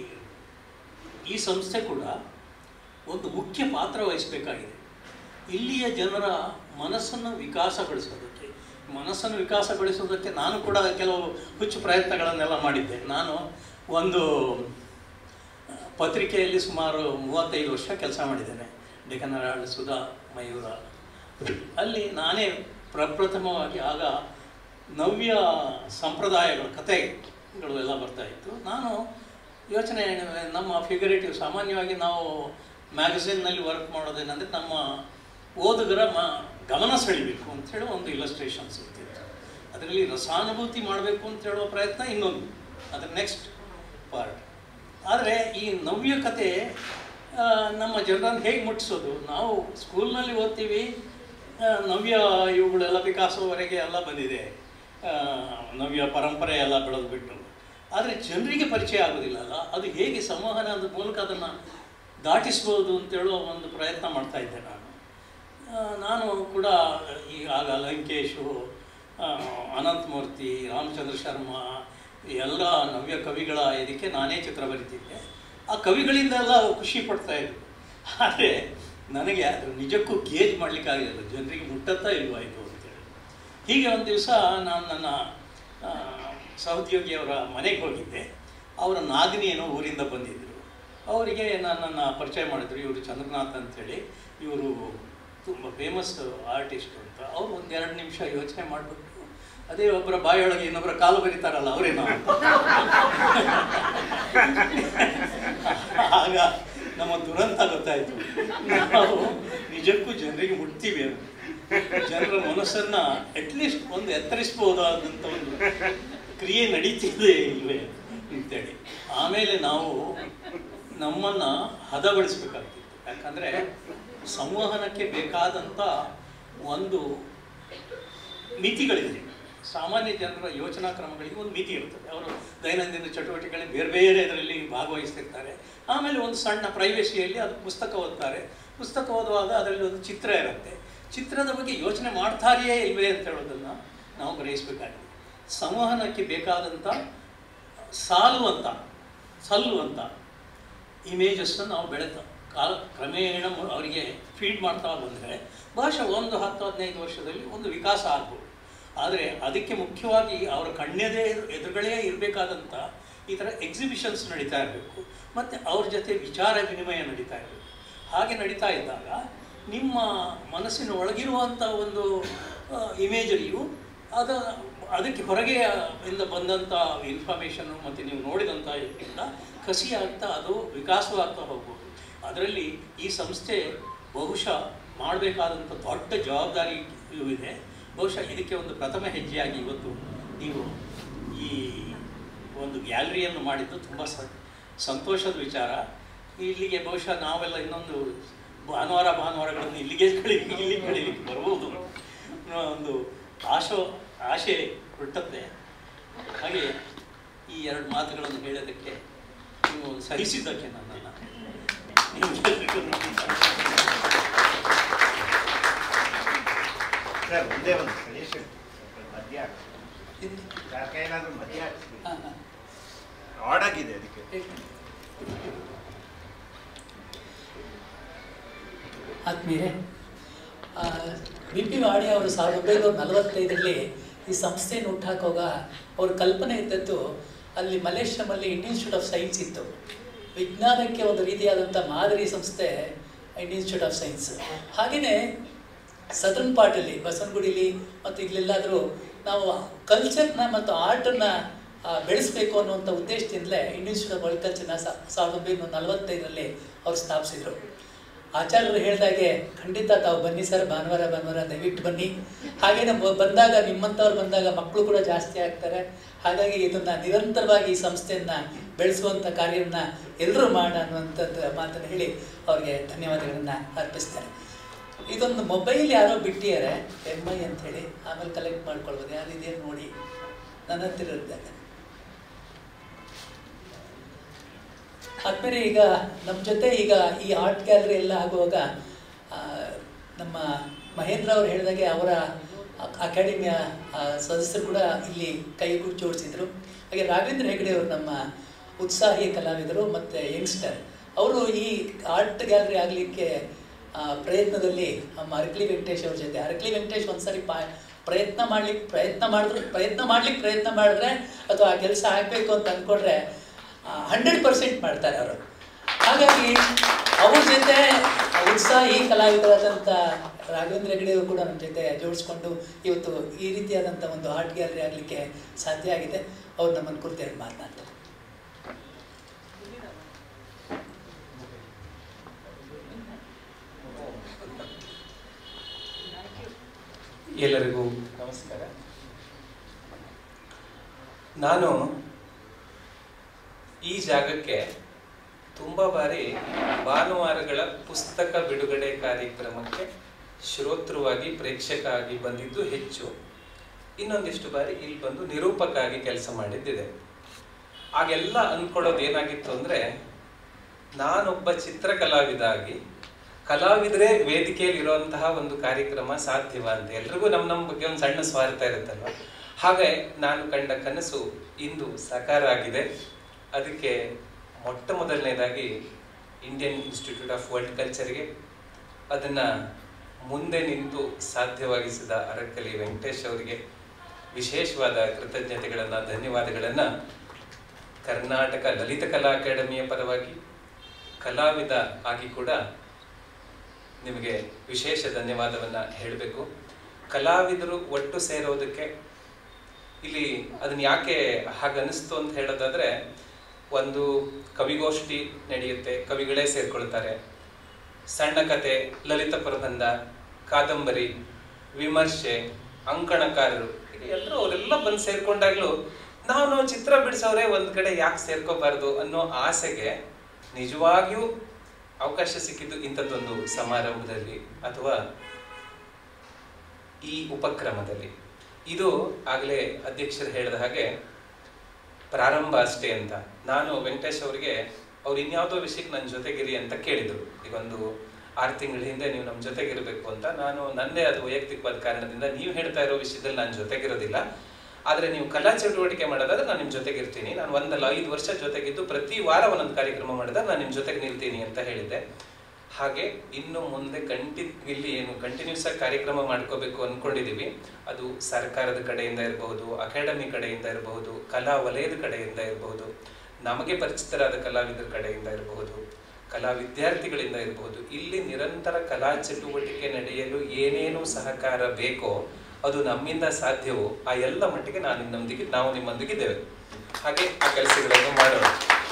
[SPEAKER 5] ಈ ಸಂಸ್ಥೆ ಕೂಡ ಒಂದು ಮುಖ್ಯ ಪಾತ್ರ ವಹಿಸಬೇಕಾಗಿದೆ ಇಲ್ಲಿಯ ಜನರ ಮನಸ್ಸನ್ನು ವಿಕಾಸಗೊಳಿಸೋದಕ್ಕೆ ಮನಸ್ಸನ್ನು ವಿಕಾಸಗೊಳಿಸೋದಕ್ಕೆ ನಾನು ಕೂಡ ಕೆಲವು ಹುಚ್ಚು ಪ್ರಯತ್ನಗಳನ್ನೆಲ್ಲ ಮಾಡಿದ್ದೆ ನಾನು ಒಂದು ಪತ್ರಿಕೆಯಲ್ಲಿ ಸುಮಾರು ಮೂವತ್ತೈದು ವರ್ಷ ಕೆಲಸ ಮಾಡಿದ್ದೇನೆ ಡೆಕನ್ ಹೆರಾಲ್ಡ್ ಸುಧಾ ಮಯೂರ ಅಲ್ಲಿ ನಾನೇ ಪ್ರಪ್ರಥಮವಾಗಿ ಆಗ ನವ್ಯ ಸಂಪ್ರದಾಯಗಳ ಕಥೆಗಳು ಎಲ್ಲ ಬರ್ತಾ ಇತ್ತು ನಾನು ಯೋಚನೆ ನಮ್ಮ ಫಿಗರೇಟಿವ್ ಸಾಮಾನ್ಯವಾಗಿ ನಾವು ಮ್ಯಾಗಝಿನ್ನಲ್ಲಿ ವರ್ಕ್ ಮಾಡೋದೇನೆಂದರೆ ನಮ್ಮ ಓದುಗರ ಮ ಗಮನ ಸೆಳಿಬೇಕು ಅಂಥೇಳಿ ಒಂದು ಇಲಸ್ಟ್ರೇಷನ್ಸ್ ಇರ್ತಿತ್ತು ಅದರಲ್ಲಿ ರಸಾನುಭೂತಿ ಮಾಡಬೇಕು ಅಂತ ಹೇಳುವ ಪ್ರಯತ್ನ ಇನ್ನೊಂದು ಅದರ ನೆಕ್ಸ್ಟ್ ಪಾರ್ಟ್ ಆದರೆ ಈ ನವ್ಯ ಕತೆ ಆ, ನಮ್ಮ ಜನರನ್ನು ಹೇಗೆ ಮುಟ್ಟಿಸೋದು ನಾವು ಸ್ಕೂಲ್ನಲ್ಲಿ ಓದ್ತೀವಿ ಆ, ನವ್ಯ ಇವುಗಳೆಲ್ಲ ಪಿಕಾಸೋವರೆಗೆ ಎಲ್ಲ ಬಂದಿದೆ ಆ, ನವ್ಯ ಪರಂಪರೆ ಎಲ್ಲ ಬೆಳೆದು ಬಿಟ್ಟು ಆದರೆ ಜನರಿಗೆ ಪರಿಚಯ ಆಗೋದಿಲ್ಲ ಅಲ್ಲ ಅದು ಹೇಗೆ ಸಂವಹನದ ಮೂಲಕ ಅದನ್ನು ದಾಟಿಸ್ಬೋದು ಅಂತೇಳುವ ಒಂದು ಪ್ರಯತ್ನ ಮಾಡ್ತಾ ಇದ್ದೆ ನಾನು ಆ, ನಾನು ಕೂಡ ಈ ಆಗ ಲಂಕೇಶು ಆ, ಅನಂತಮೂರ್ತಿ ರಾಮಚಂದ್ರ ಶರ್ಮಾ ಎಲ್ಲ ನವ್ಯ ಕವಿಗಳ ಇದಕ್ಕೆ ನಾನೇ ಚಿತ್ರ ಬರಿತಿದ್ದೆ ಆ ಕವಿಗಳಿಂದೆಲ್ಲ ಖುಷಿ ಪಡ್ತಾ ಇದ್ರು ಆದರೆ ನನಗೆ ಅದು ನಿಜಕ್ಕೂ ಗೇಜ್ ಮಾಡಲಿಕ್ಕಾಗಿಲ್ಲ ಜನರಿಗೆ ಮುಟ್ಟತ್ತಾ ಇಲ್ವಾ ಇದು ಅಂತೇಳಿ ಹೀಗೆ ಒಂದು ದಿವಸ ನಾನು ನನ್ನ ಆ, ಸಹೋದ್ಯೋಗಿಯವರ ಮನೆಗೆ ಹೋಗಿದ್ದೆ ಅವರ ನಾದಿನಿ ಏನೋ ಊರಿಂದ ಬಂದಿದ್ದರು ಅವರಿಗೆ ನನ್ನನ್ನು ಪರಿಚಯ ಮಾಡಿದ್ರು ಇವರು ಚಂದ್ರನಾಥ್ ಅಂತೇಳಿ ಇವರು ತುಂಬ ಫೇಮಸ್ ಆರ್ಟಿಸ್ಟ್ ಅಂತ ಅವ್ರು ಒಂದು ಎರಡು ನಿಮಿಷ ಯೋಚನೆ ಮಾಡಿಬಿಟ್ಟು ಅದೇ ಒಬ್ಬರ ಬಾಯೊಳಗೆ ಇನ್ನೊಬ್ಬರ ಕಾಲು ಬರೀತಾರಲ್ಲ ಅವರೇನೋ ಅಂತ ಆಗ ನಮ್ಮ ದುರಂತ ಗೊತ್ತಾಯಿತು ನಾವು ನಿಜಕ್ಕೂ ಜನರಿಗೆ ಮುಟ್ತೀವಿ ಅಂತ ಜನರ ಮನಸ್ಸನ್ನ ಅಟ್ಲೀಸ್ಟ್ ಒಂದು ಎತ್ತರಿಸ್ಬೋದಾದಂಥ ಒಂದು ಕ್ರಿಯೆ ನಡೀತಿದೆ ಇಲ್ವೇ ಅಂತೇಳಿ ಆಮೇಲೆ ನಾವು ನಮ್ಮನ್ನ ಹದಗೊಳಿಸ್ಬೇಕಾಗ್ತಿತ್ತು ಯಾಕಂದ್ರೆ ಸಂವಹನಕ್ಕೆ ಬೇಕಾದಂಥ ಒಂದು ಮಿತಿಗಳಿದೆ ಸಾಮಾನ್ಯ ಜನರ ಯೋಚನಾ ಕ್ರಮಗಳಿಗೆ ಒಂದು ಮಿತಿ ಇರ್ತದೆ ಅವರು ದೈನಂದಿನ ಚಟುವಟಿಕೆಗಳಲ್ಲಿ ಬೇರೆ ಬೇರೆ ಇದರಲ್ಲಿ ಭಾಗವಹಿಸ್ತಿರ್ತಾರೆ ಆಮೇಲೆ ಒಂದು ಸಣ್ಣ ಪ್ರೈವೇಸಿಯಲ್ಲಿ ಅದು ಪುಸ್ತಕ ಓದ್ತಾರೆ ಪುಸ್ತಕ ಓದುವಾಗ ಅದರಲ್ಲಿ ಒಂದು ಚಿತ್ರ ಇರುತ್ತೆ ಚಿತ್ರದ ಬಗ್ಗೆ ಯೋಚನೆ ಮಾಡ್ತಾರೆಯೇ ಇಲ್ವೇ ಅಂತ ಹೇಳೋದನ್ನು ನಾವು ಗ್ರಹಿಸಬೇಕಾಗಿದೆ ಸಂವಹನಕ್ಕೆ ಬೇಕಾದಂಥ ಸಾಲುವಂಥ ಸಲ್ಲುವಂಥ ಇಮೇಜಸ್ಸನ್ನು ನಾವು ಬೆಳೆತ ಕಾಲ ಕ್ರಮೇಣ ಮ- ಅವರಿಗೆ ಫೀಡ್ ಮಾಡ್ತಾ ಬಂದರೆ ಬಹುಶಃ ಒಂದು ಹತ್ತು ಹದಿನೈದು ವರ್ಷದಲ್ಲಿ ಒಂದು ವಿಕಾಸ ಆಗ್ಬೋದು ಆದರೆ ಅದಕ್ಕೆ ಮುಖ್ಯವಾಗಿ ಅವರ ಕಣ್ಣೆದೆ ಎದುರುಗಳೇ ಇರಬೇಕಾದಂಥ ಈ ಥರ ಎಕ್ಸಿಬಿಷನ್ಸ್ ನಡೀತಾ ಇರಬೇಕು ಮತ್ತು ಅವ್ರ ಜೊತೆ ವಿಚಾರ ವಿನಿಮಯ ನಡೀತಾ ಇರಬೇಕು ಹಾಗೆ ನಡೀತಾ ಇದ್ದಾಗ ನಿಮ್ಮ ಮನಸ್ಸಿನ ಒಳಗಿರುವಂಥ ಒಂದು ಇಮೇಜರಿಯು ಅದ ಅದಕ್ಕೆ ಹೊರಗೆ ಇಂದ ಬಂದಂಥ ಇನ್ಫಾರ್ಮೇಷನ್ನು ಮತ್ತು ನೀವು ನೋಡಿದಂಥ ಇದರಿಂದ ಕಸಿ ಆಗ್ತಾ ಅದು ವಿಕಾಸವಾಗ್ತಾ ಹೋಗ್ಬೋದು ಅದರಲ್ಲಿ ಈ ಸಂಸ್ಥೆ ಬಹುಶಃ ಮಾಡಬೇಕಾದಂಥ ದೊಡ್ಡ ಜವಾಬ್ದಾರಿ ಇದೆ ಬಹುಶಃ ಇದಕ್ಕೆ ಒಂದು ಪ್ರಥಮ ಹೆಜ್ಜೆಯಾಗಿ ಇವತ್ತು ನೀವು ಈ ಒಂದು ಗ್ಯಾಲರಿಯನ್ನು ಮಾಡಿದ್ದು ತುಂಬ ಸ ಸಂತೋಷದ ವಿಚಾರ ಇಲ್ಲಿಗೆ ಬಹುಶಃ ನಾವೆಲ್ಲ ಇನ್ನೊಂದು ಭಾನುವಾರ ಭಾನುವಾರಗಳನ್ನು ಇಲ್ಲಿಗೆ ಕಳಿ ಇಲ್ಲಿ ಕಳೀಲಿಕ್ಕೆ ಬರ್ಬೋದು ಅನ್ನೋ ಒಂದು ಆಶೋ ಆಶೆ ಹುಟ್ಟುತ್ತೆ ಹಾಗೆ ಈ ಎರಡು ಮಾತುಗಳನ್ನು ಹೇಳೋದಕ್ಕೆ ನೀವು ಸಹಿಸಿದ್ದಕ್ಕೆ ನನ್ನನ್ನು ನಿಮ್ಗೆಲ್ರಿಗೂ
[SPEAKER 6] ಸರ್ ಒಂದೇ ಒಂದು ಸಜೆಷನ್ ಮಧ್ಯ ಯಾರ ಕೈಲಾದ್ರೂ ಮಧ್ಯ ಹಾಕ್ಸ್ಬೇಕು.
[SPEAKER 3] ಹಾಂ ಹಾಂ
[SPEAKER 6] ಆಡ್ ಆಗಿದೆ ಅದಕ್ಕೆ
[SPEAKER 3] ಆತ್ಮೀಯರೇ ಬಿ ಪಿ ವಾಣಿ ಅವರು ಸಾವಿರದ ಒಂಬೈನೂರ ನಲವತ್ತೈದರಲ್ಲಿ ಈ ಸಂಸ್ಥೆಯನ್ನು ಹುಟ್ಟಾಕುವಾಗ ಅವ್ರ ಕಲ್ಪನೆ ಇದ್ದದ್ದು ಅಲ್ಲಿ ಮಲೇಷ್ಯಾಮಲ್ಲಿ ಇಂಡಿಯನ್ ಇನ್ಸ್ಟಿಟ್ಯೂಟ್ ಆಫ್ ಸೈನ್ಸ್ ಇತ್ತು ವಿಜ್ಞಾನಕ್ಕೆ ಒಂದು ರೀತಿಯಾದಂಥ ಮಾದರಿ ಸಂಸ್ಥೆ ಇಂಡಿಯನ್ ಇನ್ಸ್ಟಿಟ್ಯೂಟ್ ಆಫ್ ಸೈನ್ಸ್ ಹಾಗೆಯೇ ಸದರ್ನ್ ಪಾರ್ಟಲ್ಲಿ ಬಸವನಗುಡಿಲಿ ಮತ್ತು ಇಲ್ಲೆಲ್ಲಾದರೂ ನಾವು ಕಲ್ಚರ್ನ ಮತ್ತು ಆರ್ಟನ್ನು ಬೆಳೆಸಬೇಕು ಅನ್ನುವಂಥ ಉದ್ದೇಶದಿಂದಲೇ ಇಂಡಿಯನ್ ಇನ್ಸ್ಟಿಟ್ಯೂಟ್ ಆಫ್ ವರ್ಲ್ಡ್ ಕಲ್ಚರ್ನ ಸಾವಿರದ ಒಂಬೈನೂರ ನಲವತ್ತೈದರಲ್ಲಿ ಅವ್ರು ಸ್ಥಾಪಿಸಿದರು ಆಚಾರ್ಯರು ಹೇಳಿದಾಗೆ ಖಂಡಿತ ತಾವು ಬನ್ನಿ ಸರ್ ಭಾನುವಾರ ಭಾನುವಾರ ದಯವಿಟ್ಟು ಬನ್ನಿ ಹಾಗೇನೆ ಬ- ಬಂದಾಗ ನಿಮ್ಮಂಥವ್ರು ಬಂದಾಗ ಮಕ್ಕಳು ಕೂಡ ಜಾಸ್ತಿ ಆಗ್ತಾರೆ ಹಾಗಾಗಿ ಇದನ್ನ ನಿರಂತರವಾಗಿ ಈ ಸಂಸ್ಥೆಯನ್ನ ಬೆಳೆಸುವಂಥ ಕಾರ್ಯವನ್ನ ಎಲ್ಲರೂ ಮಾಡೋಣ ಅನ್ನುವಂಥದ್ದು ಮಾತನ್ನು ಹೇಳಿ ಅವ್ರಿಗೆ ಧನ್ಯವಾದಗಳನ್ನ ಅರ್ಪಿಸ್ತಾರೆ ಇದೊಂದು ಮೊಬೈಲ್ ಯಾರೋ ಬಿಟ್ಟಿದ್ದಾರೆ ಎಮ್ ಐ ಅಂತ ಹೇಳಿ ಆಮೇಲೆ ಕಲೆಕ್ಟ್ ಮಾಡ್ಕೊಳ್ಬೋದು ಯಾರಿದೆ ನೋಡಿ ನನ್ನ ಹತ್ತಿರ ಇರುತ್ತೆ ಆದ್ಮೇಲೆ ಈಗ ನಮ್ಮ ಜೊತೆ ಈಗ ಈ ಆರ್ಟ್ ಗ್ಯಾಲರಿ ಎಲ್ಲ ಆಗುವಾಗ ಆ, ನಮ್ಮ ಮಹೇಂದ್ರ ಅವರು ಹೇಳಿದಾಗೆ ಅವರ ಅಕಾಡೆಮಿಯ ಆ, ಸದಸ್ಯರು ಕೂಡ ಇಲ್ಲಿ ಕೈ ಕೂಡ ಜೋಡಿಸಿದ್ರು ಹಾಗೆ ರಾಘವೇಂದ್ರ ಹೆಗಡೆ ಅವರು ನಮ್ಮ ಉತ್ಸಾಹಿ ಕಲಾವಿದರು ಮತ್ತು ಯಂಗ್ಸ್ಟರ್ ಅವರು ಈ ಆರ್ಟ್ ಗ್ಯಾಲರಿ ಆಗಲಿಕ್ಕೆ ಪ್ರಯತ್ನದಲ್ಲಿ ನಮ್ಮ ಅರಕಲಿ ವೆಂಕಟೇಶ್ ಅವ್ರ ಜೊತೆ ಅರಕಲಿ ವೆಂಕಟೇಶ್ ಒಂದ್ಸರಿ ಪಾ ಪ್ರಯತ್ನ ಮಾಡ್ಲಿಕ್ಕೆ ಪ್ರಯತ್ನ ಮಾಡಿದ್ರು ಪ್ರಯತ್ನ ಮಾಡ್ಲಿಕ್ಕೆ ಪ್ರಯತ್ನ ಮಾಡಿದ್ರೆ ಅಥವಾ ಆ ಕೆಲಸ ಆಗಬೇಕು ಅಂತ ಅಂದ್ಕೊಂಡ್ರೆ ಹಂಡ್ರೆಡ್ ಪರ್ಸೆಂಟ್ ಮಾಡ್ತಾರೆ ಅವರು ಹಾಗಾಗಿ ಅವ್ರ ಜೊತೆ ಉತ್ಸಾಹಿ ಕಲಾವಿದರಾದಂಥ ರಾಘವೇಂದ್ರ ಹೆಗಡೆ ಅವರು ಕೂಡ ನಮ್ಮ ಜೊತೆ ಜೋಡಿಸ್ಕೊಂಡು ಇವತ್ತು ಈ ರೀತಿಯಾದಂಥ ಒಂದು ಆರ್ಟ್ ಗ್ಯಾಲರಿ ಆಗಲಿಕ್ಕೆ ಸಾಧ್ಯ ಆಗಿದೆ ಅವ್ರು ನಮ್ಮನ್ನು ಕುರಿತು ಎರಡು ಮಾತನಾಡ್ತಾರೆ
[SPEAKER 7] ಎಲ್ಲರಿಗೂ ನಮಸ್ಕಾರ ನಾನು ಈ ಜಾಗಕ್ಕೆ ತುಂಬ ಬಾರಿ ಭಾನುವಾರಗಳ ಪುಸ್ತಕ ಬಿಡುಗಡೆ ಕಾರ್ಯಕ್ರಮಕ್ಕೆ ಶ್ರೋತೃವಾಗಿ ಪ್ರೇಕ್ಷಕ ಆಗಿ ಬಂದಿದ್ದು ಹೆಚ್ಚು ಇನ್ನೊಂದಿಷ್ಟು ಬಾರಿ ಇಲ್ಲಿ ಬಂದು ನಿರೂಪಕ ಆಗಿ ಕೆಲಸ ಮಾಡಿದ್ದಿದೆ ಆಗೆಲ್ಲ ಅಂದ್ಕೊಳ್ಳೋದು ಏನಾಗಿತ್ತು ಅಂದರೆ ನಾನೊಬ್ಬ ಚಿತ್ರಕಲಾವಿದಾಗಿ ಕಲಾವಿದರೇ ವೇದಿಕೆಯಲ್ಲಿ ಇರುವಂತಹ ಒಂದು ಕಾರ್ಯಕ್ರಮ ಸಾಧ್ಯವ ಅಂತ ಎಲ್ರಿಗೂ ನಮ್ಮ ನಮ್ಮ ಬಗ್ಗೆ ಒಂದು ಸಣ್ಣ ಸ್ವಾರ್ಥ ಇರುತ್ತಲ್ವ ಹಾಗೆ ನಾನು ಕಂಡ ಕನಸು ಇಂದು ಸಾಕಾರ ಆಗಿದೆ ಅದಕ್ಕೆ ಮೊಟ್ಟ ಮೊದಲನೇದಾಗಿ ಇಂಡಿಯನ್ ಇನ್ಸ್ಟಿಟ್ಯೂಟ್ ಆಫ್ ವರ್ಲ್ಡ್ ಕಲ್ಚರ್ಗೆ ಅದನ್ನ ಮುಂದೆ ನಿಂತು ಸಾಧ್ಯವಾಗಿಸಿದ ಅರಕಲಿ ವೆಂಕಟೇಶ್ ಅವರಿಗೆ ವಿಶೇಷವಾದ ಕೃತಜ್ಞತೆಗಳನ್ನು ಧನ್ಯವಾದಗಳನ್ನು ಕರ್ನಾಟಕ ಲಲಿತ ಕಲಾ ಅಕಾಡೆಮಿಯ ಪರವಾಗಿ ಕಲಾವಿದ ಆಗಿ ಕೂಡ ನಿಮಗೆ ವಿಶೇಷ ಧನ್ಯವಾದವನ್ನು ಹೇಳಬೇಕು ಕಲಾವಿದರು ಒಟ್ಟು ಸೇರೋದಕ್ಕೆ ಇಲ್ಲಿ ಅದನ್ನ ಯಾಕೆ ಹಾಗೆ ಅನಿಸ್ತು ಅಂತ ಹೇಳೋದಾದ್ರೆ ಒಂದು ಕವಿಗೋಷ್ಠಿ ನಡೆಯುತ್ತೆ ಕವಿಗಳೇ ಸೇರ್ಕೊಳ್ತಾರೆ ಸಣ್ಣ ಕತೆ ಲಲಿತ ಪ್ರಬಂಧ ಕಾದಂಬರಿ ವಿಮರ್ಶೆ ಅಂಕಣಕಾರರು ಈಗ ಎಲ್ಲರೂ ಅವರೆಲ್ಲ ಬಂದು ಸೇರ್ಕೊಂಡಾಗ್ಲೂ ನಾವು ಚಿತ್ರ ಬಿಡಿಸೋರೆ ಒಂದ್ ಕಡೆ ಯಾಕೆ ಸೇರ್ಕೋಬಾರ್ದು ಅನ್ನೋ ಆಸೆಗೆ ನಿಜವಾಗಿಯೂ ಅವಕಾಶ ಸಿಕ್ಕಿದ್ದು ಇಂಥದ್ದೊಂದು ಸಮಾರಂಭದಲ್ಲಿ ಅಥವಾ ಈ ಉಪಕ್ರಮದಲ್ಲಿ ಇದು ಆಗಲೇ ಅಧ್ಯಕ್ಷರು ಹೇಳಿದ ಹಾಗೆ ಪ್ರಾರಂಭ ಅಷ್ಟೇ ಅಂತ ನಾನು ವೆಂಕಟೇಶ್ ಅವರಿಗೆ ಅವ್ರು ಇನ್ಯಾವುದೋ ವಿಷಯಕ್ಕೆ ನನ್ನ ಜೊತೆಗಿರಿ ಅಂತ ಕೇಳಿದ್ರು ಈಗ ಒಂದು ಆರು ತಿಂಗಳ ಹಿಂದೆ ನೀವು ನಮ್ಮ ಜೊತೆಗಿರಬೇಕು ಅಂತ ನಾನು ನನ್ನೇ ಅದು ವೈಯಕ್ತಿಕವಾದ ಕಾರಣದಿಂದ ನೀವು ಹೇಳ್ತಾ ಇರೋ ವಿಷಯದಲ್ಲಿ ನಾನು ಜೊತೆಗಿರೋದಿಲ್ಲ ಆದರೆ ನೀವು ಕಲಾ ಚಟುವಟಿಕೆ ಮಾಡೋದಾದ್ರೆ ನಾನು ನಿಮ್ಮ ಜೊತೆಗಿರ್ತೀನಿ ನಾನು ಒಂದಲ್ಲ ಐದು ವರ್ಷ ಜೊತೆಗಿದ್ದು ಪ್ರತಿ ವಾರ ಒಂದೊಂದು ಕಾರ್ಯಕ್ರಮ ಮಾಡಿದಾಗ ನಾನು ನಿಮ್ಮ ಜೊತೆಗೆ ನಿಲ್ತೀನಿ ಅಂತ ಹೇಳಿದ್ದೆ ಹಾಗೆ ಇನ್ನು ಮುಂದೆ ಕಂಟಿ ಇಲ್ಲಿ ಏನು ಕಂಟಿನ್ಯೂಸ್ ಆಗಿ ಕಾರ್ಯಕ್ರಮ ಮಾಡ್ಕೋಬೇಕು ಅನ್ಕೊಂಡಿದೀವಿ ಅದು ಸರ್ಕಾರದ ಕಡೆಯಿಂದ ಇರಬಹುದು ಅಕಾಡೆಮಿ ಕಡೆಯಿಂದ ಇರಬಹುದು ಕಲಾ ವಲಯದ ಕಡೆಯಿಂದ ಇರಬಹುದು ನಮಗೆ ಪರಿಚಿತರಾದ ಕಲಾವಿದರ ಕಡೆಯಿಂದ ಇರಬಹುದು ಕಲಾ ವಿದ್ಯಾರ್ಥಿಗಳಿಂದ ಇರಬಹುದು ಇಲ್ಲಿ ನಿರಂತರ ಕಲಾ ಚಟುವಟಿಕೆ ನಡೆಯಲು ಏನೇನು ಸಹಕಾರ ಬೇಕೋ ಅದು ನಮ್ಮಿಂದ ಸಾಧ್ಯವೋ ಆ ಎಲ್ಲ ಮಟ್ಟಿಗೆ ನಾನು ನಿಮ್ಮೊಂದಿಗೆ ನಾವು ನಿಮ್ಮೊಂದಿಗಿದ್ದೇವೆ ಹಾಗೆ ಆ ಕೆಲಸಗಳನ್ನು ಮಾಡೋಣ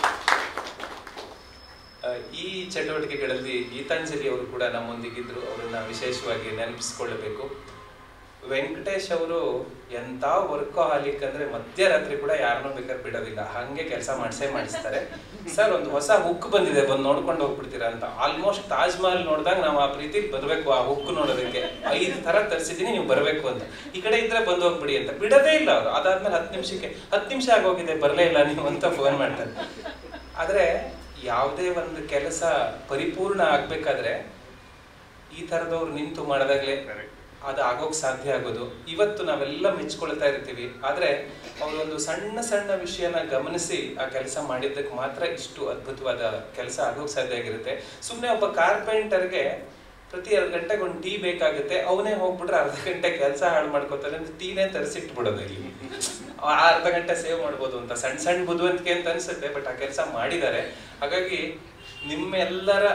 [SPEAKER 7] ಆ, ಈ ಚಟುವಟಿಕೆಗಳಲ್ಲಿ ಗೀತಾಂಜಲಿ ಅವರು ಕೂಡ ನಮ್ಮೊಂದಿಗಿದ್ರು ಅವರನ್ನ ವಿಶೇಷವಾಗಿ ನೆನಪಿಸ್ಕೊಳ್ಳಬೇಕು ವೆಂಕಟೇಶ್ ಅವರು ಎಂತ ವರ್ಕೋಹಾಲಿಕ್ ಅಂದ್ರೆ ಮಧ್ಯರಾತ್ರಿ ಕೂಡ ಯಾರನ್ನೂ ಬೇಕಾದ್ರೆ ಬಿಡೋದಿಲ್ಲ ಹಂಗೆ ಕೆಲಸ ಮಾಡಿಸೇ ಮಾಡಿಸ್ತಾರೆ ಸರ್ ಒಂದು ಹೊಸ ಹುಕ್ ಬಂದಿದೆ ಬಂದು ನೋಡ್ಕೊಂಡು ಹೋಗ್ಬಿಡ್ತೀರಾ ಅಂತ ಆಲ್ಮೋಸ್ಟ್ ತಾಜ್ ಮಹಲ್ ನೋಡಿದಾಗ ನಾವು ಆ ಪ್ರೀತಿಲಿ ಬರ್ಬೇಕು ಆ ಹುಕ್ ನೋಡೋದಕ್ಕೆ ಐದು ತರ ತರಿಸಿದೀನಿ ನೀವು ಬರಬೇಕು ಅಂತ ಈ ಕಡೆ ಇದ್ರೆ ಬಂದು ಹೋಗ್ಬಿಡಿ ಅಂತ ಬಿಡೋದೇ ಇಲ್ಲ ಅವರು ಅದಾದ್ಮೇಲೆ ಹತ್ತು ನಿಮಿಷಕ್ಕೆ ಹತ್ತು ನಿಮಿಷ ಆಗೋಗಿದೆ ಬರಲೇ ಇಲ್ಲ ನೀವು ಅಂತ ಫೋನ್ ಮಾಡ್ತಾರೆ ಆದ್ರೆ ಯಾವುದೇ ಒಂದು ಕೆಲಸ ಪರಿಪೂರ್ಣ ಆಗ್ಬೇಕಾದ್ರೆ ಈ ತರದವ್ರು ನಿಂತು ಮಾಡಿದಾಗ್ಲೇ ಅದು ಆಗೋಕ್ ಸಾಧ್ಯ ಆಗೋದು ಇವತ್ತು ನಾವೆಲ್ಲ ಮೆಚ್ಕೊಳ್ತಾ ಇರ್ತೀವಿ ಆದ್ರೆ ಅವರು ಒಂದು ಸಣ್ಣ ಸಣ್ಣ ವಿಷಯನ ಗಮನಿಸಿ ಆ ಕೆಲಸ ಮಾಡಿದ್ದಕ್ಕೆ ಮಾತ್ರ ಇಷ್ಟು ಅದ್ಭುತವಾದ ಕೆಲಸ ಆಗೋಕ್ ಸಾಧ್ಯ ಆಗಿರುತ್ತೆ ಸುಮ್ಮನೆ ಒಬ್ಬ ಕಾರ್ಪೆಂಟರ್ಗೆ ಪ್ರತಿ ಎರಡು ಗಂಟೆಗೆ ಒಂದು ಟೀ ಬೇಕಾಗುತ್ತೆ ಅವನೇ ಹೋಗ್ಬಿಟ್ರೆ ಅರ್ಧ ಗಂಟೆ ಕೆಲಸ ಹಾಳು ಮಾಡ್ಕೋತಾನೆ ಅಂತ ಟೀನೇ ತರಿಸಿಟ್ಬಿಡೋದು ಇಲ್ಲಿ ಆ ಅರ್ಧ ಗಂಟೆ ಸೇವ್ ಮಾಡ್ಬೋದು ಅಂತ ಸಣ್ಣ ಸಣ್ಣ ಬುದ್ಧಿವಂತಿಕೆ ಅಂತ ಅನ್ಸುತ್ತೆ ಬಟ್ ಆ ಕೆಲಸ ಮಾಡಿದ್ದಾರೆ ಹಾಗಾಗಿ ನಿಮ್ಮೆಲ್ಲರ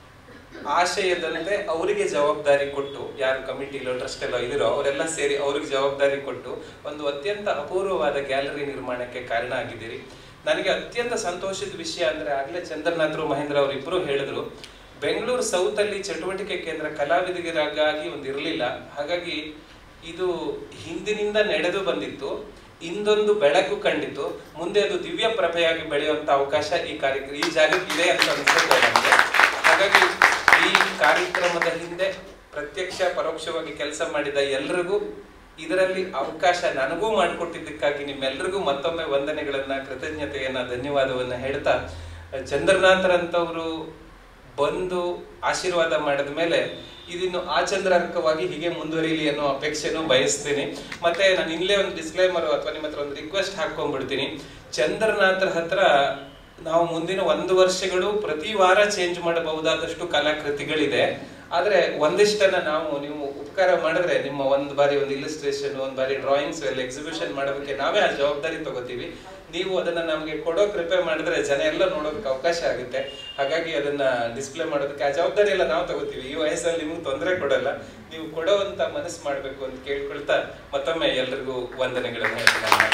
[SPEAKER 7] ಆಶಯದಂತೆ ಅವರಿಗೆ ಜವಾಬ್ದಾರಿ ಕೊಟ್ಟು ಯಾರು ಕಮಿಟಿಲೋ ಟ್ರಸ್ಟ್ ಎಲ್ಲೋ ಇದಿರೋ ಅವರೆಲ್ಲ ಸೇರಿ ಅವ್ರಿಗೆ ಜವಾಬ್ದಾರಿ ಕೊಟ್ಟು ಒಂದು ಅತ್ಯಂತ ಅಪೂರ್ವವಾದ ಗ್ಯಾಲರಿ ನಿರ್ಮಾಣಕ್ಕೆ ಕಾರಣ ಆಗಿದ್ದೀರಿ ನನಗೆ ಅತ್ಯಂತ ಸಂತೋಷದ ವಿಷಯ ಅಂದ್ರೆ ಆಗ್ಲೇ ಚಂದ್ರನಾಥ್ರು ಮಹೇಂದ್ರ ಅವರಿಬ್ಬರು ಹೇಳಿದ್ರು ಬೆಂಗಳೂರು ಸೌತ್ ಅಲ್ಲಿ ಚಟುವಟಿಕೆ ಕೇಂದ್ರ ಕಲಾವಿದರಿಗಾಗಿ ಒಂದು ಇರಲಿಲ್ಲ ಹಾಗಾಗಿ ಇದು ಹಿಂದಿನಿಂದ ನಡೆದು ಬಂದಿತ್ತು ಇಂದೊಂದು ಬೆಳಕು ಕಂಡಿತು ಮುಂದೆ ಅದು ದಿವ್ಯ ಪ್ರಭೆಯಾಗಿ ಬೆಳೆಯುವಂತ ಅವಕಾಶ ಈ ಕಾರ್ಯಕ್ರಮ ಈ ಜಾಗಕ್ಕೆ ಇದೆ ಅಂತ ಅನ್ಸುತ್ತೆ ನನಗೆ ಹಾಗಾಗಿ ಈ ಕಾರ್ಯಕ್ರಮದ ಹಿಂದೆ ಪ್ರತ್ಯಕ್ಷ ಪರೋಕ್ಷವಾಗಿ ಕೆಲಸ ಮಾಡಿದ ಎಲ್ರಿಗೂ ಇದರಲ್ಲಿ ಅವಕಾಶ ನನಗೂ ಮಾಡಿಕೊಟ್ಟಿದ್ದಕ್ಕಾಗಿ ನಿಮ್ಮೆಲ್ಲರಿಗೂ ಮತ್ತೊಮ್ಮೆ ವಂದನೆಗಳನ್ನ ಕೃತಜ್ಞತೆಯನ್ನ ಧನ್ಯವಾದವನ್ನ ಹೇಳ್ತಾ ಚಂದ್ರನಾಥರಂತವರು ಬಂದು ಆಶೀರ್ವಾದ ಮಾಡಿದ ಮೇಲೆ ಇದಿನ್ನು ಆಚಂದ್ರಾರ್ಕವಾಗಿ ಹೀಗೆ ಮುಂದುವರಿಲಿ ಅನ್ನೋ ಅಪೇಕ್ಷೆನೂ ಬಯಸ್ತೀನಿ ಮತ್ತೆ ನಾನು ಇಲ್ಲೇ ಒಂದು ಡಿಸ್ಕ್ಲೈಮರ್ ಅಥವಾ ನಿಮ್ಮ ಹತ್ರ ಒಂದು ರಿಕ್ವೆಸ್ಟ್ ಹಾಕೊಂಡ್ಬಿಡ್ತೀನಿ ಚಂದ್ರನಾಥರ ಹತ್ರ ನಾವು ಮುಂದಿನ ಒಂದು ವರ್ಷಗಳು ಪ್ರತಿ ವಾರ ಚೇಂಜ್ ಮಾಡಬಹುದಾದಷ್ಟು ಕಲಾಕೃತಿಗಳಿದೆ ಆದ್ರೆ ಒಂದಿಷ್ಟನ್ನ ನಾವು ನೀವು ಉಪಕಾರ ಮಾಡಿದ್ರೆ ನಿಮ್ಮ ಒಂದ್ ಬಾರಿ ಒಂದು ಇಲಿಸ್ಟ್ರೇಷನ್ ಒಂದ್ ಬಾರಿ ಡ್ರಾಯಿಂಗ್ಸ್ ಎಲ್ಲ ಎಕ್ಸಿಬಿಷನ್ ಮಾಡೋದಕ್ಕೆ ನಾವೇ ಆ ಜವಾಬ್ದಾರಿ ತಗೋತೀವಿ ನೀವು ಅದನ್ನ ನಮಗೆ ಕೊಡೋ ಕೃಪೆ ಮಾಡಿದ್ರೆ ಜನ ಎಲ್ಲ ನೋಡೋದಕ್ಕೆ ಅವಕಾಶ ಆಗುತ್ತೆ ಹಾಗಾಗಿ ಅದನ್ನ ಡಿಸ್ಪ್ಲೇ ಮಾಡೋದಕ್ಕೆ ಆ ಜವಾಬ್ದಾರಿ ಎಲ್ಲ ನಾವು ತಗೋತೀವಿ ಈ ವಯಸ್ಸಲ್ಲಿ ನಿಮ್ಗೆ ತೊಂದರೆ ಕೊಡಲ್ಲ ನೀವು ಕೊಡೋವಂತ ಮನಸ್ಸು ಮಾಡ್ಬೇಕು ಅಂತ ಕೇಳ್ಕೊಳ್ತಾ ಮತ್ತೊಮ್ಮೆ ಎಲ್ರಿಗೂ ವಂದನೆಗಳನ್ನು ಹೇಳ್ತೀನಿ